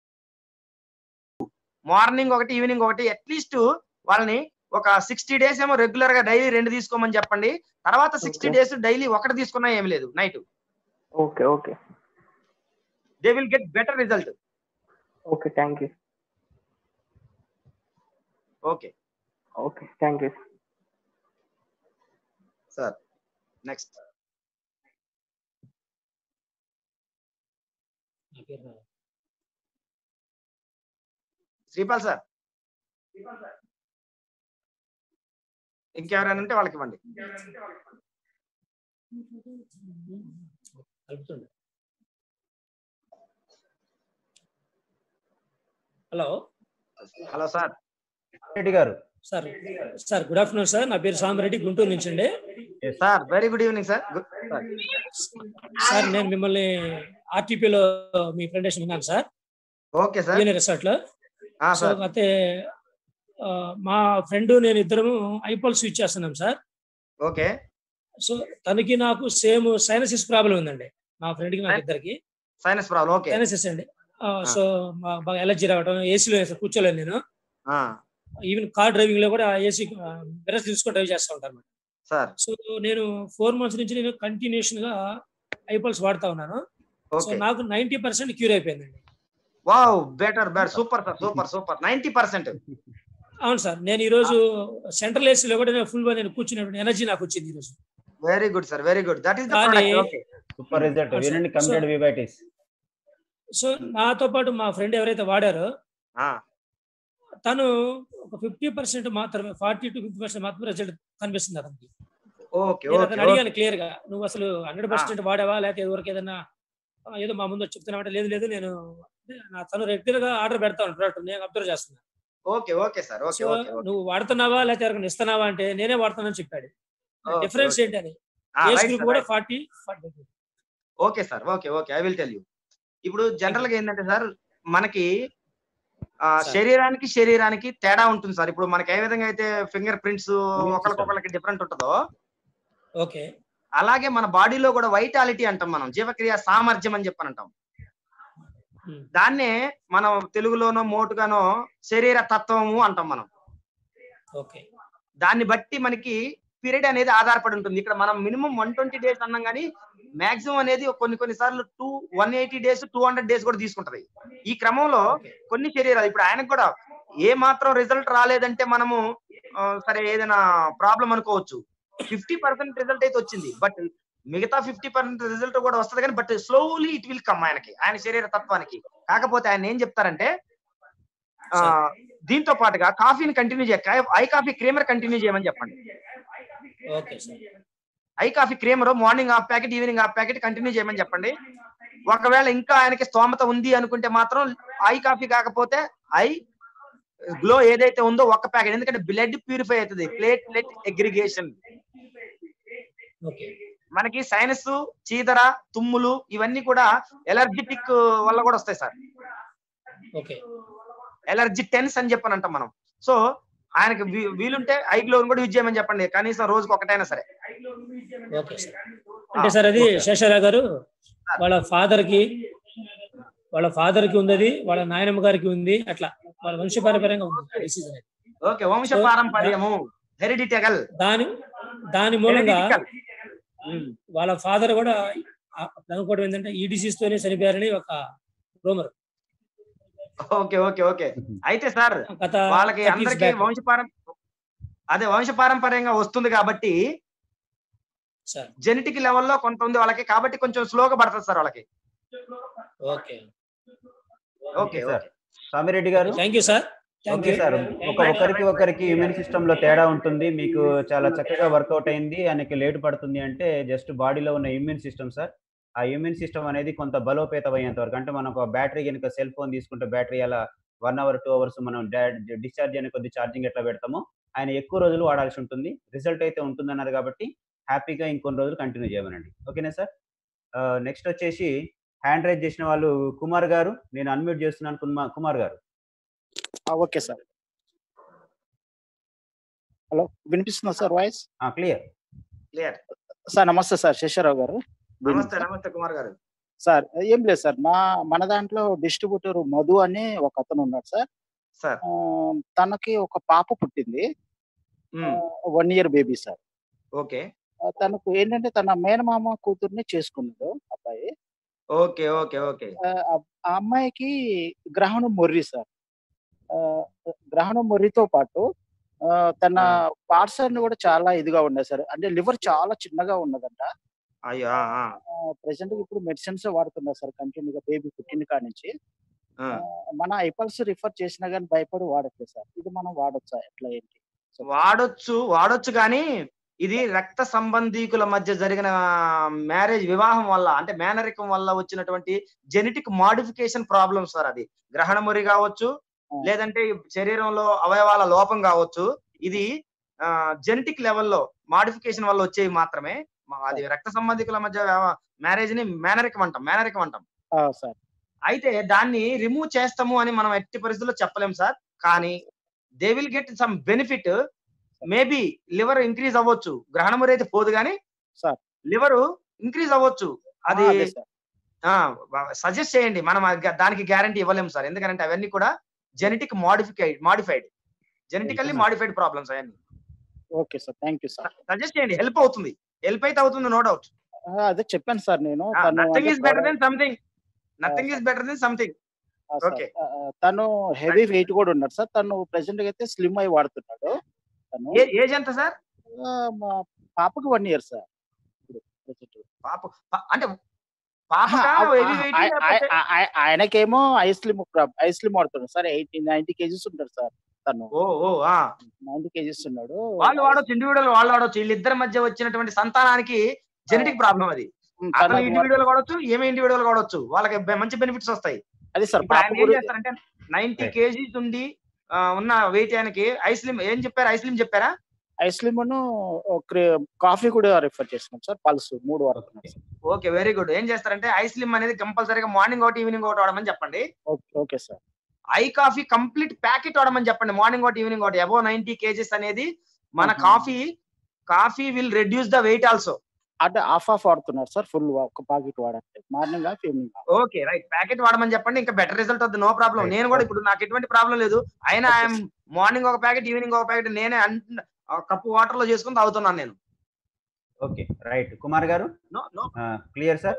morning ఒకటి ఈవినింగ్ ఒకటి అట్లీస్ట్ వాళ్ళని ఒక సిక్స్టీ డేస్ ఏమో రెగ్యులర్ గా డైలీ రెండు తీసుకోమని చెప్పండి తర్వాత సిక్స్టీ Okay. డేస్ డైలీ ఒకటి తీసుకున్నా ఏం లేదు night okay okay they will get better result okay thank you okay okay thank you sir next Sripal sir ఇంకెవరైనా ఉంటే వాళ్ళకి ఇవ్వండి కలుపుతుండే హలో హలో సార్ రెడ్డి గారు sir sir good afternoon sir నా పేరు సాంబరెడ్డి గుంటూరు నుంచి అండి sir very good evening sir good sir sir నేను మిమ్మల్ని ఆర్టీపీలో మీ ప్రెజెంటేషన్ విన్నాను సార్ ఓకే సార్ యూని రిసార్ట్ లో ఆ, సో సార్ అయితే ఆ, మా ఫ్రెండ్ నేను ఇద్దరము ఐపాల్ స్విచ్ చేస్తున్నాం సార్ ఓకే సో తనకి నాకు సేమ్ సైనసిస్ ప్రాబ్లం ఉందండి మా ఫ్రెండ్ కి నాకు ఇద్దరికి సైనస్ ప్రాబ్లం ఓకే సైనసిస్ అండి ఆ, సో మా- బాగా ఎలర్జీ రావడం ఏసీలో కూర్చోలేను నేను ఆ, ఈవెన్ కార్ డ్రైవింగ్ లో కూడా ఏసీ బ్రష్ తీసుకొని డ్రైవ్ చేస్తూ ఉంటాను సార్ సో నేను ఫోర్ మంత్స్ నుంచి నేను కంటిన్యూషన్ గా ఐపల్స్ వాడుతా ఉన్నాను సో ఓకే నాకు నైన్టీ పర్సెంట్ క్యూర్ అయిపోయిందండి wow better better super sir super super ninety percent అవును సార్ నేను ఈ రోజు సెంట్రల్ ఏసీలో కూడా నేను ఫుల్ గా నేను కూర్చున్నటువంటి ఎనర్జీ నాకు వచ్చింది ఈ రోజు very good sir very good that is the కానీ- ప్రొడక్ట్ ఓకే సూపర్ రిజల్ట్ అవును వినండి సార్. కమిటెడ్ వివైటీస్ సో నాతో పాటు మా ఫ్రెండ్ ఎవరైతే వాడారో తను ఒక ఫిఫ్టీ పర్సెంట్ మాత్రమే ఫార్టీ టు ఫిఫ్టీ పర్సెంట్ మాత్రమే రిజల్ట్ కనిపిస్తుంది అతనికి ఓకే నేను ఓకే అతను అడిగాను క్లియర్ గా నువ్వు అసలు హండ్రెడ్ పర్సెంట్ వాడావా లేకపోతే ఎవరికి ఏదైనా ఆ, ఏదో మా ముందు వచ్చి చెప్తున్నావంటే లేదు లేదు నేను అంటే నా తను రెగ్యులర్ గా ఆర్డర్ పెడతాను ప్రోడక్ట్ నేను అబ్జర్వ్ చేస్తున్నా okay okay sir okay so okay నువ్వు వాడుతున్నావా లేకపోతే ఎవరికైనా ఇస్తున్నావా అంటే నేనే వాడుతానని చెప్పాడు డిఫరెన్స్ ఏంటి అని ఏజ్ గ్రూప్ కూడా forty okay sir okay okay I will tell you ఇప్పుడు జనరల్ గా ఏంటంటే సార్ మనకి ఆ, Sir. శరీరానికి శరీరానికి తేడా ఉంటుంది సార్ ఇప్పుడు మనకి ఏ విధంగా అయితే ఫింగర్ ప్రింట్స్ ఒకరికొకరికి డిఫరెంట్ ఉంటుందో ఓకే అలాగే మన బాడీలో కూడా వైటాలిటీ అంటాం మనం జీవక్రియ సామర్థ్యం అని చెప్పని అంటాం దాన్నే మనం తెలుగులోనో మోటుగానో శరీర తత్వము అంటాం మనం ఓకే దాన్ని బట్టి మనకి పీరియడ్ అనేది ఆధారపడి ఉంటుంది ఇక్కడ మనం మినిమం వన్ ట్వంటీ డేస్ అన్నాం కానీ మాక్సిమం అనేది కొన్ని కొన్ని సార్లు two one eighty days two hundred days కూడా తీసుకుంటది ఈ క్రమంలో కొన్ని శరీరాలు ఇప్పుడు ఆయనకు కూడా ఏ మాత్రం రిజల్ట్ రాలేదంటే మనము ఆ, సరే ఏదైనా ప్రాబ్లం అనుకోవచ్చు ఫిఫ్టీ పర్సెంట్ రిజల్ట్ అయితే వచ్చింది బట్ మిగతా ఫిఫ్టీ పర్సెంట్ రిజల్ట్ కూడా వస్తుంది కానీ but slowly it will come ఆయనకి ఆయన శరీర తత్వానికి కాకపోతే ఆయన ఏం చెప్తారంటే ఆ, దీంతో పాటుగా కాఫీని కంటిన్యూ చేయ ఐ కాఫీ క్రీమర్ కంటిన్యూ చేయమని చెప్పండి okay sir I coffee creamer morning half packet evening half packet continue చేయమని చెప్పండి ఒకవేళ ఇంకా ఆయనకి స్తోమత ఉంది అనుకుంటే మాత్రం ఐ కాఫీ కాకపోతే ఐ గ్లో ఏదైతే ఉందో ఒక్క ప్యాకెట్ ఎందుకంటే బ్లడ్ ప్యూరిఫై అవుతుంది ప్లేట్లెట్ అగ్రిగేషన్ ఓకే మనకి సైనస్ చీదర తుమ్ములు ఇవన్నీ కూడా ఎలర్జిటిక్ వల్ల కూడా వస్తాయి సార్ ఓకే ఎలర్జీ టెన్స్ అని చెప్పని అంటాం మనం సో ఆయనకి వీ- వీలుంటే ఐ గ్లో కూడా యూజ్ చేయమని చెప్పండి కనీసం రోజుకి ఒకటైనా సరే ఓకే సార్ అంటే సార్ అది శేషారావు గారు వాళ్ళ ఫాదర్ కి వాళ్ళ ఫాదర్ కి ఉంది అది వాళ్ళ నాయనమ్మ గారికి ఉంది అట్లా వాళ్ళ వంశపారంపర్యంగా ఉంది డిసీజ్ అనేది ఓకే వంశ పారంపర్యము హెరిడిటగల్ దాని దాని మూలంగా హెరిడిటికల్ వాళ్ళ ఫాదర్ కూడా ఆ- అనుకోవడం ఏంటంటే ఈ డిసీజ్ తోనే చనిపోయారని ఒక రూమర్ ఓకే ఓకే ఓకే అయితే సార్ గత వాళ్ళకి 30 years అందరికి back. వంశపారం అదే వంశపారంపర్యంగా వస్తుంది కాబట్టి సార్ జెనెటిక్ లెవెల్లో కొంత ఉంది వాళ్ళకి కాబట్టి కొంచెం స్లోగా పడుతుంది సార్ వాళ్ళకి ఓకే ఓకే సార్ స్వామిరెడ్డి గారు thank you sir thank okay you sir ఒక ఒకరికి ఒకరికి ఇమ్యూన్ సిస్టమ్ లో తేడా ఉంటుంది మీకు చాలా చక్కగా వర్కౌట్ అయింది ఆయనకి లేట్ పడుతుంది అంటే జస్ట్ బాడీలో ఉన్న ఇమ్యూన్ సిస్టమ్ సార్ ఆ ఇమ్యూన్ సిస్టమ్ అనేది కొంత బలోపేతం అయ్యేంత వరకు అంటే మనం ఒక బ్యాటరీ కనుక సెల్ ఫోన్ తీసుకుంటే బ్యాటరీ అలా వన్ అవర్ టూ అవర్స్ మనం డిశ్చార్జ్ అయిన కొద్ది ఛార్జింగ్ ఎట్లా పెడతామో ఆయన ఎక్కువ రోజులు వాడాల్సి ఉంటుంది రిజల్ట్ అయితే ఉంటుందన్నారు కాబట్టి హ్యాపీగా ఇంకొన్ని రోజులు కంటిన్యూ చేయమనండి ఓకేనా సార్ నెక్స్ట్ వచ్చేసి హ్యాండ్ రైజ్ చేసిన వాళ్ళు కుమార్ గారు నేను అన్మ్యూట్ చేస్తున్నాను కుమార్ కుమార్ గారు ఓకే సార్ హలో వినిపిస్తుందా sir voice clear clear sir నమస్తే సార్ శేషారావు గారు నమస్తే నమస్తే కుమార్ గారు సార్ ఏం లేదు సార్ మా మన దాంట్లో డిస్ట్రిబ్యూటర్ మధు అని ఒక అతను ఉన్నాడు సార్ సార్ ఆ, తనకి ఒక పాప పుట్టింది one year baby sir okay ఆ, తనకు ఏంటంటే తన మేనమామ కూతుర్ని చేసుకున్నాడు అబ్బాయి ఓకే ఓకే ఓకే ఆ ఆ అమ్మాయికి గ్రహణం మొర్రి సార్ ఆ, గ్రహణం మొర్రితో పాటు ఆ, తన పార్ట్స్ అన్ని కూడా చాలా ఇదిగా ఉన్నాయి సార్ అంటే లివర్ చాలా చిన్నగా ఉన్నదంట అయ్యో ఆ, ఆ, ప్రెసెంట్ ఇప్పుడు మెడిసిన్స్ వాడుతున్నారు సార్ కంటిన్యూగా బేబీ పుట్టిన కాడి నుంచి ఆ. ఆ, మన ఐపల్స్ రిఫర్ చేసినా కానీ భయపడి వాడట్లేదు సార్ ఇది మనం వాడొచ్చా ఎట్లా ఏంటి వాడొచ్చు వాడొచ్చు కానీ ఇది రక్త సంబంధీకుల మధ్య జరిగిన మ్యారేజ్ వివాహం వల్ల అంటే మేనరికం వల్ల వచ్చినటువంటి జెనెటిక్ మాడిఫికేషన్ ప్రాబ్లమ్ సార్ అది గ్రహణమురి కావచ్చు లేదంటే ఈ శరీరంలో అవయవాల లోపం కావచ్చు ఇది జెనెటిక్ లెవెల్లో మాడిఫికేషన్ వల్ల వచ్చేవి మాత్రమే మా- అది రక్త సంబంధికుల మధ్య మ్యారేజ్ ని మేనరికం అంటాం మేనరికం అంటాం ఆ, సార్ అయితే దాన్ని రిమూవ్ చేస్తాము అని మనం ఎట్టి పరిస్థితుల్లో చెప్పలేం సార్ కానీ they will get some benefit maybe liver increase అవ్వచ్చు గ్రహణమురి అయితే పోదు కానీ సార్. లివర్ ఇంక్రీజ్ అవ్వచ్చు అది అదే సార్ సజెస్ట్ చేయండి మనం అది గా- దానికి గ్యారంటీ ఇవ్వలేము సార్ ఎందుకంటే అవన్నీ కూడా genetic modified modified genetically modified problems అవన్నీ okay sir thank you sir suggest చేయండి హెల్ప్ అవుతుంది హెల్ప్ అయితే అవుతుంది నో డౌట్ అదే చెప్పాను సార్ నేను తను నథింగ్ అంటే is better than something nothing is better than something ఆ, సార్. Okay. ఆ, ఆ, తను హెవీ వెయిట్ కూడా ఉన్నాడు సార్ తను ప్రెసెంట్ గా అయితే స్లిమ్ అయి వాడుతున్నాడు తను ఏజ్ ఎంత సార్ ఆ, మా పాపకి వన్ ఇయర్ సార్ ఇప్పుడు present. పాప పా- అంటే పాప ఆహా, ఆ- heavy weight ఆ- లేకపోతే- ఆ- ఆ- ఆయనకేమో ఐస్లిమ్ ఐస్లిమ్ వాడుతున్నాడు సార్ ఎయిటీ నైన్టీ కేజీస్ ఉంటాడు సార్ తను ఓ ఓ ఆ నైన్టీ కేజీస్ ఉన్నాడు వాళ్ళు వాడొచ్చు ఇండివిడువల్ వాళ్ళు వాడొచ్చు వీళ్ళిద్దరి మధ్య వచ్చినటువంటి సంతానానికి జెనెటిక్ ప్రాబ్లం అది ఉమ్, అతను తనకు ఇండివిడువల్ వాడొచ్చు ఏమే ఇండివిడువల్ వాడొచ్చు వాళ్ళకి బె- మంచి బెనిఫిట్స్ వస్తాయి అది సార్ ఇప్పుడు పాప ఆయన ఏం గురి- చేస్తారంటే నైన్టీ Right. కేజీస్ ఉండి ఆ, ఉన్న వెయిట్ ఆయనకి ఐస్లిమ్ ఏం చెప్పారు ఐస్లిమ్ చెప్పారా ఐస్లిమ్ కాఫీ కూడా రిఫర్ చేస్తున్నాం సార్ పల్స్ మూడు వాడుతున్నాం సార్ ఓకే వెరీ గుడ్ ఏం చేస్తారంటే ఐస్లిమ్ అనేది కంపల్సరీగా మార్నింగ్ ఒకటి ఈవినింగ్ ఒకటి వాడమని చెప్పండి okay okay sir I coffee complete packet వాడమని చెప్పండి మార్నింగ్ ఒకటి ఈవినింగ్ ఒకటి అబో నైన్టీ కేజెస్ అనేది మన Mhm. Coffee coffee will reduce the weight also అంటే హాఫ్ ఆఫ్ వాడుతున్నారు సార్ ఫుల్ ఒక ప్యాకెట్ వాడండి morning half evening okay right packet వాడమని చెప్పండి ఇంకా బెటర్ రిజల్ట్ వద్దు నో ప్రాబ్లం Right. నేను కూడా ఇప్పుడు నాకు ఎటువంటి ప్రాబ్లం లేదు అయినా Okay, ఐఎమ్ మార్నింగ్ ఒక ప్యాకెట్ ఈవినింగ్ ఒక ప్యాకెట్ నేనే అన్- ఆ కప్పు వాటర్ లో చేసుకుని తాగుతున్నాను నేను ఓకే రైట్ కుమార్ గారు no no clear sir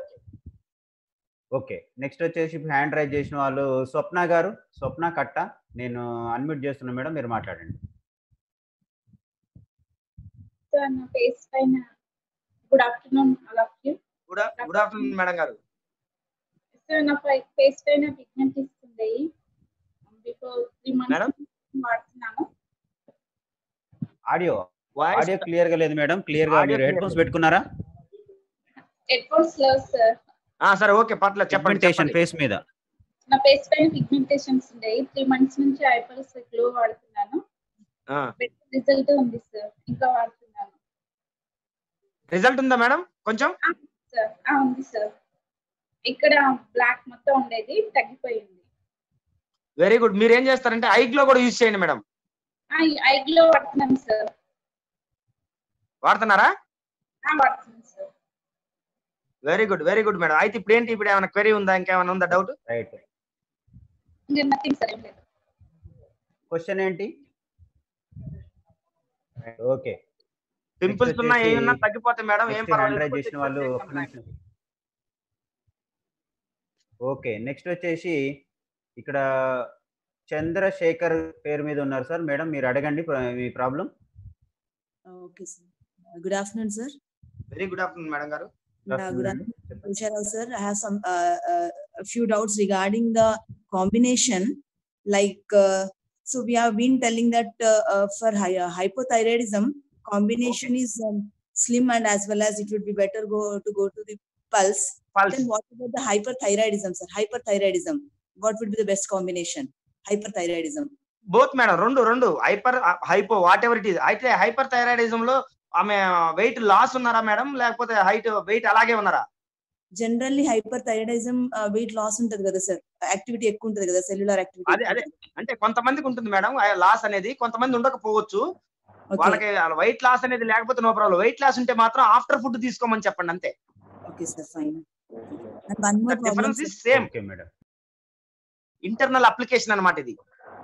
okay next వచ్చేసి హ్యాండ్ రైజ్ చేసిన వాళ్ళు స్వప్న గారు స్వప్న కట్ట నేను అన్మ్యూట్ చేస్తున్నా మేడం మీరు మాట్లాడండి సార్ నా ఫేస్ పైన good afternoon all of you good good afternoon madam గారు సార్ నా ఫేస్ పైన పిగ్మెంట్ ఇస్తుంది బిఫోర్ త్రీ Madam? మంత్స్ వాడుతున్నాను ఆడియో వాయిస్ ఆడియో క్లియర్ గా లేదు మేడం క్లియర్ గా Audio మీరు clear హెడ్ ఫోన్స్ లేదు. పెట్టుకున్నారా హెడ్ ఫోన్స్ లో సార్ సరే ఓకే పర్లేదు చెప్పండి పిగ్మెంటేషన్ చెప్పండి ఫేస్ మీద నా ఫేస్ పైన పిగ్మెంటేషన్స్ ఉన్నాయి త్రీ మంత్స్ నుంచి ఐపల్స్ గ్లో వాడుతున్నాను ఆ, బెటర్ రిజల్ట్ ఉంది సార్ ఇంకా వాడుతున్నాను రిజల్ట్ ఉందా మేడం కొంచెం సార్ ఆ, ఉంది సార్ ఇక్కడ బ్లాక్ మొత్తం ఉండేది తగ్గిపోయింది వెరీ గుడ్ మీరు ఏం చేస్తారంటే ఐ గ్లో కూడా యూజ్ చేయండి మేడం ఐ గ్లో వాడుతున్నాను సార్ వాడుతున్నారా ఆ, వాడుతున్నాను sir very good very good madam అయితే ఇప్పుడు ఏంటి ఇప్పుడు ఏమైనా క్వెరీ ఉందా ఇంకేమైనా ఉందా డౌట్ రైట్ ఇంకా నథింగ్ సార్ ఏం లేదు క్వశ్చన్ ఏంటి ఓకే పింపుల్స్ ఉన్నా వచ్చేసి ఏ ఉన్నా తగ్గిపోతాయి మేడం ఏం నెక్స్ట్ హ్యాండ్ రైజ్ పర్వాలేదు చేసిన వాళ్ళు ఒక్క నిమిషం ఓకే నెక్స్ట్ వచ్చేసి ఇక్కడ చంద్రశేఖర్ పేరు మీద ఉన్నారు సార్ మేడం మీరు అడగండి ప్ర- మీ problem okay sir good afternoon sir very good afternoon madam గారు good afternoon Tushara sir, I have some uh, uh, a few doubts regarding the combination. Like, uh, so we have been telling that uh, uh, for hy- uh, hypothyroidism, combination is um, slim and as well as it would be better go to go to the pulse. Pulse Then what about the hyperthyroidism, sir? Hyperthyroidism, what would be the best combination? Hyperthyroidism. Both madam రెండు రెండు hyper hypo whatever it is అయితే hyperthyroidism లో ఆమె weight loss ఉన్నారా madam లేకపోతే height weight అలాగే ఉన్నారా generally hyperthyroidism uh, weight loss ఉంటుంది కదా సార్ యాక్టివిటీ ఎక్కువ ఉంటుంది కదా సెల్యులర్ యాక్టివిటీ అదే అదే అంటే కొంతమందికి ఉంటుంది మేడం లాస్ అనేది కొంతమంది ఉండకపోవచ్చు వాళ్ళకి వెయిట్ లాస్ అనేది లేకపోతే నో ప్రాబ్లం వెయిట్ లాస్ ఉంటే మాత్రం ఆఫ్టర్ ఫుడ్ తీసుకోమని చెప్పండి అంతే okay sir fine and one more problem difference is same okay madam internal application అన్నమాట ఇది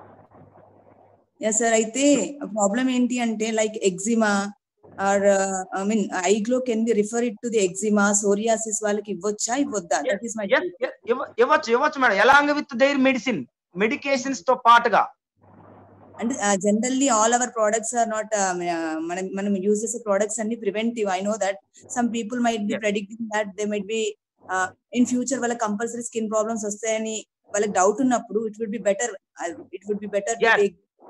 యా సార్ అయితే ప్రాబ్లం ఏంటి అంటే like eczema or I mean I glow can be refer it to the eczema psoriasis వాళ్ళకి ఇవ్వచ్చా ఇవ్వద్దా that is my Yes, yes, ఇవ్వ- ఇవ్వచ్చు ఇవ్వచ్చు madam along with their medicine medications తో పాటుగా అంటే generally all our products are not మనం మనం యూజ్ చేసే ప్రొడక్ట్స్ అన్ని preventive I know that some people might be Yes. Predicting that they might be in future వాళ్ళకి కంపల్సరీ స్కిన్ ప్రాబ్లమ్స్ వస్తాయని వాళ్ళకి డౌట్ ఉన్నప్పుడు it would be better it would be better Yes.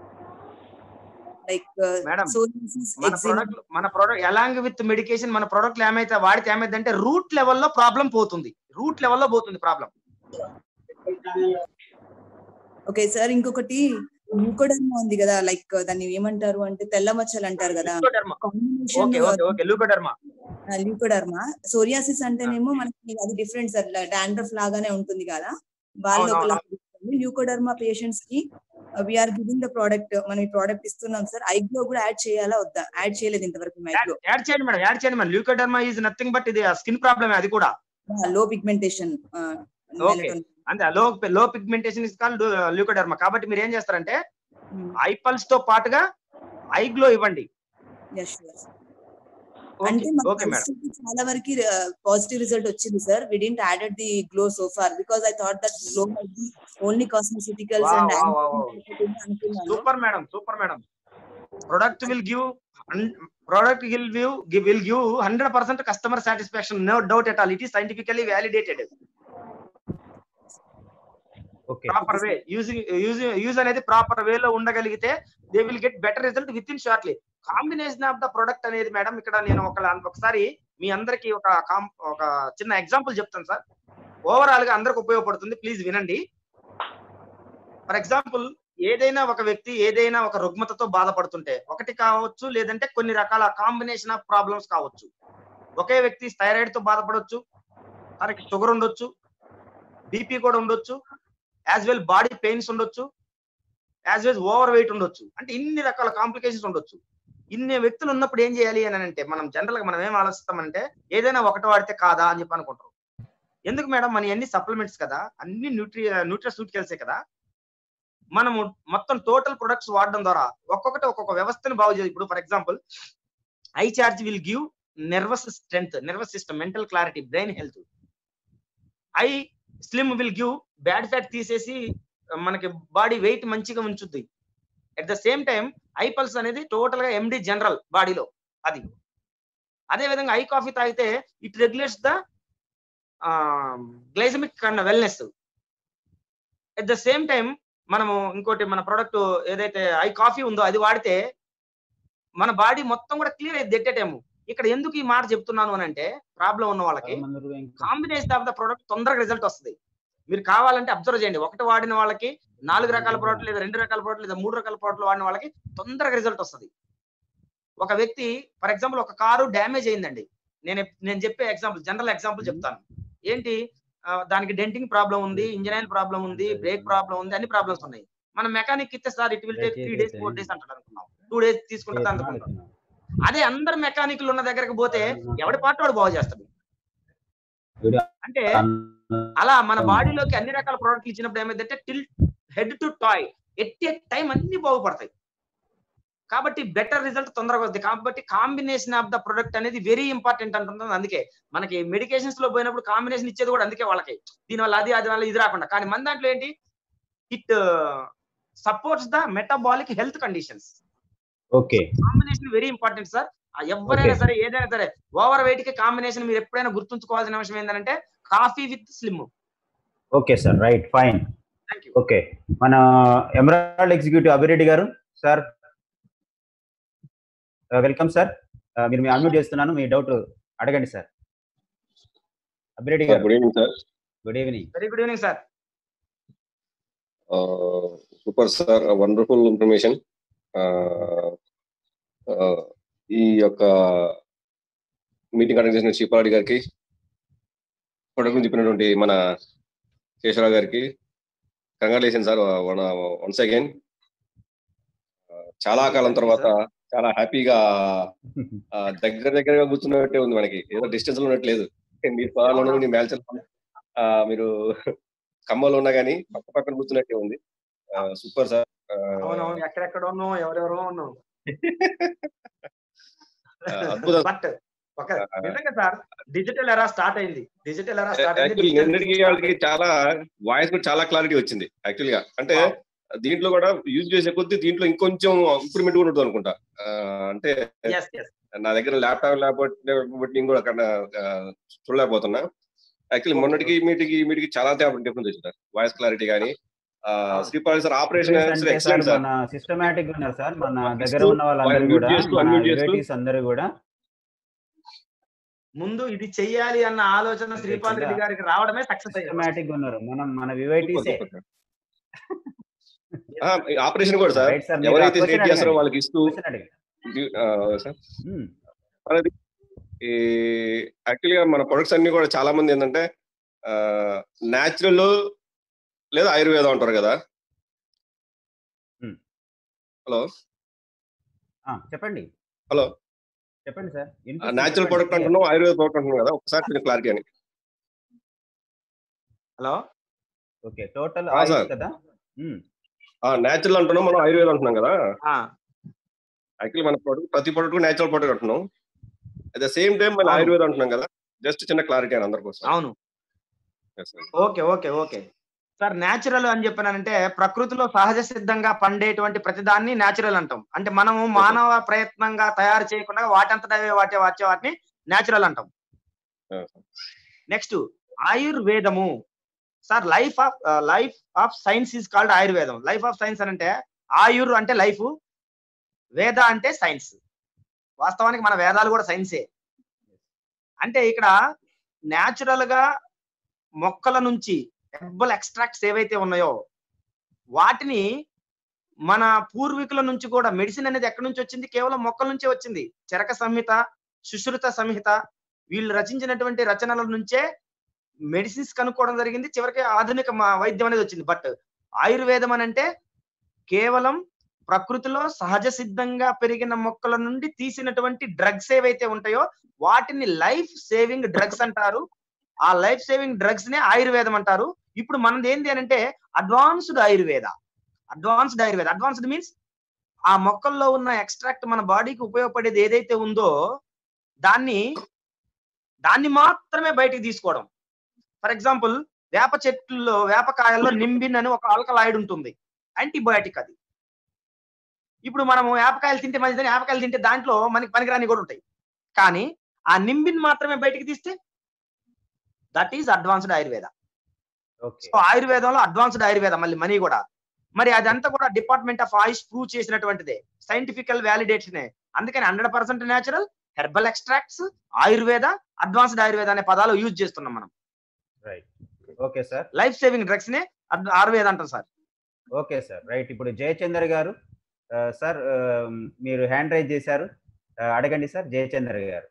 Like Madam, psoriasis మన eczema product మన product along with medication మన product ఏమైతే వాడితే ఏమైందంటే రూట్ లెవెల్లో ప్రాబ్లం పోతుంది రూట్ లెవెల్లో పోతుంది ప్రాబ్లం ఓకే సార్ ఇంకొకటి మ్యూకోడర్మా ఉంది కదా లైక్ దాన్ని ఏమంటారు అంటే తెల్ల మచ్చలు అంటారు కదా leucoderma combination okay okay okay leucoderma leucoderma psoriasis అంటేనేమో మనకి అది డిఫరెంట్ సార్ డాండ్రఫ్ లాగానే ఉంటుంది కదా వాళ్ళు అవును, ఒకలా ల్యూకోడర్మా పేషెంట్స్ కి వీఆర్ గివింగ్ ద ప్రోడక్ట్ మనం ఈ ప్రోడక్ట్ ఇస్తున్నాం సార్ ఐగ్లో కూడా యాడ్ చేయాలా వద్దా యాడ్ చేయలేదు ఇంతవరకు ఐగ్లో యాడ్ చేయండి మేడం యాడ్ చేయండి madam leucoderma is nothing but ఇది స్కిన్ ప్రాబ్లమ్ అది కూడా లో పిగ్మెంటేషన్ ఓకే అంతే లో లో పిగ్మెంటేషన్ ఇస్ కాల్ ల్యూకోడర్మా కాబట్టి మీరు ఏం చేస్తారంటే ఐపల్స్ తో పాటుగా ఐగ్లో ఇవ్వండి అంటే ఓకే మేడం మాకు చాలా వరకు పాజిటివ్ రిజల్ట్ వచ్చింది sir we didn't added the glow so far because I thought that glow might be only cosmeticals and అనుకున్నాను super madam super madam product will give product will give will give hundred percent customer satisfaction no doubt at all it is scientifically validated proper way using using use అనేది proper వేలో ఉండగలిగితే they will get better result within shortly combination of the product అనేది madam ఇక్కడ నేను ఒక ఒకసారి మీ అందరికి ఒక ఒక చిన్న ఎగ్జాంపుల్ చెప్తాను సార్ ఓవరాల్ గా అందరికి ఉపయోగపడుతుంది ప్లీజ్ వినండి ఫర్ ఎగ్జాంపుల్ ఏదైనా ఒక వ్యక్తి ఏదైనా ఒక రుగ్మతతో బాధపడుతుంటే ఒకటి కావచ్చు లేదంటే కొన్ని రకాల కాంబినేషన్ ఆఫ్ ప్రాబ్లమ్స్ కావచ్చు ఒకే వ్యక్తి థైరాయిడ్ తో బాధపడవచ్చు తనకి షుగర్ ఉండొచ్చు బీపీ కూడా ఉండొచ్చు యాజ్ వెల్ బాడీ పెయిన్స్ ఉండొచ్చు యాజ్ వెల్ ఓవర్ వెయిట్ ఉండొచ్చు అంటే ఇన్ని రకాల కాంప్లికేషన్స్ ఉండొచ్చు ఇన్ని వ్యక్తులు ఉన్నప్పుడు ఏం చేయాలి అని అంటే మనం జనరల్ గా మనం ఏం ఆలోచిస్తామంటే ఏదైనా ఒకటి వాడితే కాదా అని చెప్పి అనుకుంటారు ఎందుకు మేడం మన అన్ని సప్లిమెంట్స్ కదా అన్ని న్యూట్రి న్యూట్రసూటికల్సే కదా మనము మొత్తం టోటల్ ప్రొడక్ట్స్ వాడడం ద్వారా ఒక్కొక్కటి ఒక్కొక్క వ్యవస్థను బాగు చేయాలి ఇప్పుడు for example I charge will give nervous strength nervous system mental clarity brain health I slim will give bad fat తీసేసి మనకి బాడీ వెయిట్ మంచిగా ఉంచుద్ది at the same time I pulse అనేది టోటల్ గా ఎండి జనరల్ బాడీలో అది అదే విధంగా ఐ కాఫీ తాగితే it regulates the glycemic and wellness at the same time మనము ఇంకోటి మన ప్రొడక్ట్ ఏదైతే ఐ కాఫీ ఉందో అది వాడితే మన బాడీ మొత్తం కూడా క్లియర్ అయ్యి ఎట్ టైము ఇక్కడ ఎందుకు ఈ మాట చెప్తున్నాను అని అంటే ప్రాబ్లం ఉన్న వాళ్ళకి కాంబినేషన్ ఆఫ్ ద ప్రొడక్ట్ తొందరగా రిజల్ట్ వస్తుంది మీరు కావాలంటే అబ్జర్వ్ చేయండి ఒకటి వాడిన వాళ్ళకి నాలుగు రకాల ప్రోడక్ట్ లేదా రెండు రకాల ప్రోడక్ట్ లేదా మూడు రకాల ప్రోడక్ట్లు వాడిన వాళ్ళకి తొందరగా రిజల్ట్ వస్తుంది ఒక వ్యక్తి ఫర్ ఎగ్జాంపుల్ ఒక కారు డ్యామేజ్ అయిందండి నేను నేను చెప్పే ఎగ్జాంపుల్ జనరల్ ఎగ్జాంపుల్ చెప్తాను ఏంటి దానికి డెంటింగ్ ప్రాబ్లం ఉంది ఇంజన్ ఆయిల్ ప్రాబ్లం ఉంది బ్రేక్ ప్రాబ్లం ఉంది అన్ని ప్రాబ్లమ్స్ ఉన్నాయి మనం మెకానిక్ ఇస్తే sir it will take three days four days అంటాడు అనుకున్నాం టూ డేస్ తీసుకుంటుంది అనుకుంటాం అదే అందరు మెకానిక్లు ఉన్న దగ్గరకు పోతే ఎవడి పార్ట్ వాడు బాగు చేస్తాడు అంటే అలా మన బాడీలోకి అన్ని రకాల ప్రోడక్ట్లు ఇచ్చినప్పుడు ఏమైందంటే till head to toe at a time అన్ని బాగుపడతాయి కాబట్టి బెటర్ రిజల్ట్ తొందరగా వస్తుంది కాబట్టి కాంబినేషన్ ఆఫ్ ద ప్రొడక్ట్ అనేది వెరీ ఇంపార్టెంట్ అంటున్నాను అందుకే మనకి మెడికేషన్స్ లో పోయినప్పుడు కాంబినేషన్ ఇచ్చేది కూడా అందుకే వాళ్ళకి దీనివల్ల అది అది వల్ల ఇది రాకుండా కానీ మన దాంట్లో ఏంటి it supports the metabolic health conditions okay combination very important sir ఎవరైనా సరే ఏదైనా సరే ఓవర్ వెయిట్ కి కాంబినేషన్ మీరు ఎప్పుడైనా గుర్తుంచుకోవాల్సిన విషయం ఏంటంటే coffee with slim okay sir right fine okay మన ఎమరాల్డ్ ఎగ్జిక్యూటివ్ అభిరెడ్డి గారు సార్ వెల్కమ్ సార్ మీరు మీ అన్మ్యూట్ చేస్తున్నాను మీ డౌట్ అడగండి సార్ అభిరెడ్డి గారు good evening sir good evening very good evening sir super sir wonderful information ఈ యొక్క మీటింగ్ అటెండ్ చేసిన చీపారెడ్డి గారికి ప్రొడక్ట్ గురించి చెప్పినటువంటి మన శేషరావు గారికి కంగ్రాచులేషన్ సార్ వన్స్ అగైన్ చాలా కాలం తర్వాత చాలా హ్యాపీగా దగ్గర దగ్గరగా కూర్చున్నట్టే ఉంది మనకి ఏదో డిస్టెన్స్ లో ఉన్నట్లేదు మీరు పొలాల్లో మీ మేల్చల్ మీరు ఖమ్మంలో ఉన్నా కానీ పక్క పక్కన కూర్చున్నట్టే ఉంది సూపర్ సార్ అవునవును ఎక్కడెక్కడ ఉన్నావు ఎవరెవరో ఉన్నావు అద్భుతం బట్ ఒక నిజంగా సార్ డిజిటల్ ఎరా స్టార్ట్ అయింది డిజిటల్ ఎరా స్టార్ట్ యాక్చువల్లీ నిన్నటికి వాళ్ళకి చాలా వాయిస్ కూడా చాలా క్లారిటీ వచ్చింది యాక్చువల్ గా అంటే దీంట్లో కూడా యూజ్ చేసే కొద్దీ దీంట్లో ఇంకొంచెం ఇంప్రూవ్మెంట్ కూడా ఉంటుంది అనుకుంటా అంటే నా దగ్గర ల్యాప్టాప్ లేకపోతే నేను కూడా అక్కడ చూడలేకపోతున్నా యాక్చువల్లీ మొన్నటికి మీటికి మీటికి చాలా డిఫరెన్స్ వచ్చింది వాయిస్ క్లారిటీ కానీ Sripal sir operation excellent sir systematic ఉన్నారు సార్ మన దగ్గర ఉన్న వాళ్ళందరూ కూడా అందరూ కూడా ముందు ఇది చెయ్యాలి అన్న ఆలోచన శ్రీపాల్ రెడ్డి గారికి రావడమే సక్సెస్ సిస్టమేటిక్ ఉన్నారు మనం మన వివైటీసే ఆపరేషన్ కూడా సార్ రైట్ సార్ మీరు ఆ ఎవరైతే క్వశ్చన్ స్టేట్ చేస్తారో అడగండి వాళ్ళకి ఇస్తూ క్వశ్చన్ అడగండి ఆ, సార్ ఉమ్, మనది ఈ యాక్చువల్ గా మన ప్రొడక్ట్స్ అన్ని కూడా చాలా మంది ఏంటంటే న్యాచురల్ లేదా ఆయుర్వేదం అంటారు కదా ఉమ్, హలో ఆ, చెప్పండి హలో చెప్పండి సార్ వినిపిస్తుంది న్యాచురల్ చెప్పండి ప్రొడక్ట్ క్లియర్ అంటున్నాం ఆయుర్వేద ప్రొడక్ట్ అంటున్నాం కదా ఒకసారి కొంచెం క్లారిటీ అని హలో ఓకే టోటల్ ఆ, ఆయిల్ సార్ కదా ఉమ్, న్యాచురల్ అంటున్నాం మనం ఆయుర్వేదం అంటున్నాం కదా ఆ, యాక్చువల్లీ మన ప్రొడక్ట్ ప్రతి ప్రొడక్ట్ న్యాచురల్ ప్రొడక్ట్ అంటున్నాం అట్ ద సేమ్ టైం మన అవును ఆయుర్వేదం అంటున్నాం కదా జస్ట్ చిన్న క్లారిటీ అని అందరి కోసం అవును Yes, sir. Okay okay okay sir natural అని చెప్పానంటే ప్రకృతిలో సహజ సిద్ధంగా పండేటువంటి ప్రతిదాన్ని న్యాచురల్ అంటాం అంటే మనము Yes, sir. మానవ ప్రయత్నంగా తయారు చేయకుండా వాటంతట అవే వాటి వచ్చే వాటిని న్యాచురల్ అంటాం Yes, sir. నెక్స్ట్ ఆయుర్వేదము sir life of life of science is called ఆయుర్వేదం లైఫ్ ఆఫ్ సైన్స్ అని అంటే ఆయుర్ అంటే లైఫ్ వేద అంటే సైన్స్ వాస్తవానికి మన వేదాలు కూడా సైన్సే అంటే ఇక్కడ న్యాచురల్ గా మొక్కల నుంచి హెర్బల్ ఎక్స్ట్రాక్ట్స్ ఏవైతే ఉన్నాయో వాటిని మన పూర్వీకుల నుంచి కూడా మెడిసిన్ అనేది ఎక్కడి నుంచి వచ్చింది కేవలం మొక్కల నుంచే వచ్చింది చరక సంహిత సుశ్రుత సంహిత వీళ్ళు రచించినటువంటి రచనల నుంచే మెడిసిన్స్ కనుక్కోవడం జరిగింది చివరికి ఆధునిక మా వైద్యం అనేది వచ్చింది బట్ ఆయుర్వేదం అని అంటే కేవలం ప్రకృతిలో సహజ సిద్ధంగా పెరిగిన మొక్కల నుండి తీసినటువంటి డ్రగ్స్ ఏవైతే ఉంటాయో వాటిని లైఫ్ సేవింగ్ డ్రగ్స్ అంటారు ఆ లైఫ్ సేవింగ్ డ్రగ్స్ నే ఆయుర్వేదం అంటారు ఇప్పుడు మనది ఏంటి అని అంటే advanced Ayurveda advanced Ayurveda advanced means ఆ మొక్కల్లో ఉన్న ఎక్స్ట్రాక్ట్ మన బాడీకి ఉపయోగపడేది ఏదైతే ఉందో దాన్ని దాన్ని మాత్రమే బయటికి తీసుకోవడం ఫర్ ఎగ్జాంపుల్ వేప చెట్లలో వేపకాయల్లో నింబిన్ అని ఒక ఆల్కలాయిడ్ ఉంటుంది యాంటీబయాటిక్ అది ఇప్పుడు మనము వేపకాయలు తింటే మంచిదని వేపకాయలు తింటే దాంట్లో మనకి పనికిరాని కూడా ఉంటాయి కానీ ఆ నింబిన్ మాత్రమే బయటికి తీస్తే that is advanced Ayurveda okay so ఆయుర్వేదంలో అడ్వాన్స్డ్ ఆయుర్వేద మళ్ళీ మనీ కూడా మరి అదంతా కూడా డిపార్ట్మెంట్ ఆఫ్ ఆయుష్ ప్రూవ్ చేసినటువంటిదే సైంటిఫికల్ వ్యాలిడేషన్ అందుకని hundred percent natural herbal extracts Ayurveda advanced Ayurveda అనే పదాలు యూజ్ చేస్తున్నాం మనం right okay sir life saving drugs నే అడ్- ఆయుర్వేద అంటాం సార్ ఓకే సార్ రైట్ ఇప్పుడు జయచంద్ర గారు ఆ, సార్ ఆ, మీరు హ్యాండ్ రైజ్ చేశారు ఆ, అడగండి సార్ జయచంద్ర గారు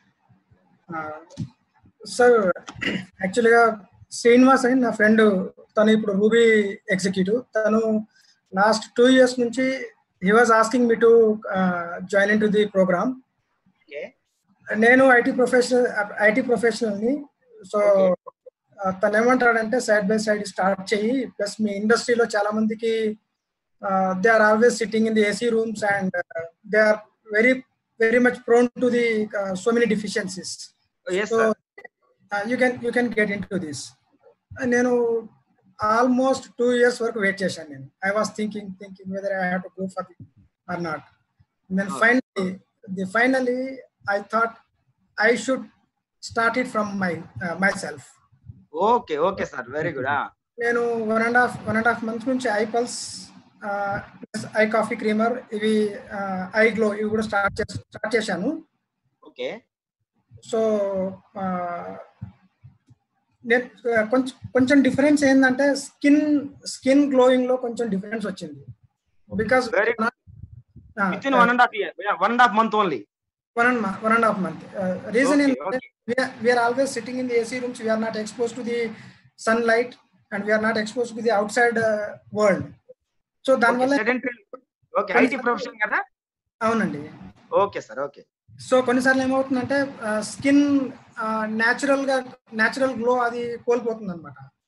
సార్ యాక్చువల్గా శ్రీనివాస్ అని నా ఫ్రెండ్ తను ఇప్పుడు రూబీ ఎగ్జిక్యూటివ్ తను లాస్ట్ టూ ఇయర్స్ నుంచి he was asking me to join into the program okay నేను ఐటీ ప్రొఫెషనల్ ఐటీ ప్రొఫెషనల్ని సో తను ఏమంటాడంటే సైడ్ బై సైడ్ స్టార్ట్ చెయ్యి ప్లస్ మీ ఇండస్ట్రీలో చాలా మందికి they are always sitting in the AC rooms and they are very very much prone to the so many deficiencies yes so sir you can you can get in to this నేను almost two years వరకు wait చేశాను నేను I was thinking thinking whether I have to go for or not then finally the finally I thought I should start it from my myself okay okay sir very good నేను one and half one and half month నుంచి I pulse I coffee creamer ఇవి I glow ఇవి కూడా start చేసి start చేశాను okay so నేను కొంచెం కొంచెం డిఫరెన్స్ ఏంటంటే స్కిన్ స్కిన్ గ్లోయింగ్ లో కొంచెం డిఫరెన్స్ వచ్చింది because very with in one and half year one and half month only one and one and half month reason Okay, ఏంటంటే we are always sitting in the AC rooms we are not expose to the sunlight and we are not expose to the outside world so దానివల్ల okay IT profession కదా అవునండి okay sir okay so కొన్నిసార్లు ఏమవుతుందంటే skin natural గా natural glow అది కోల్పోతుంది అనమాట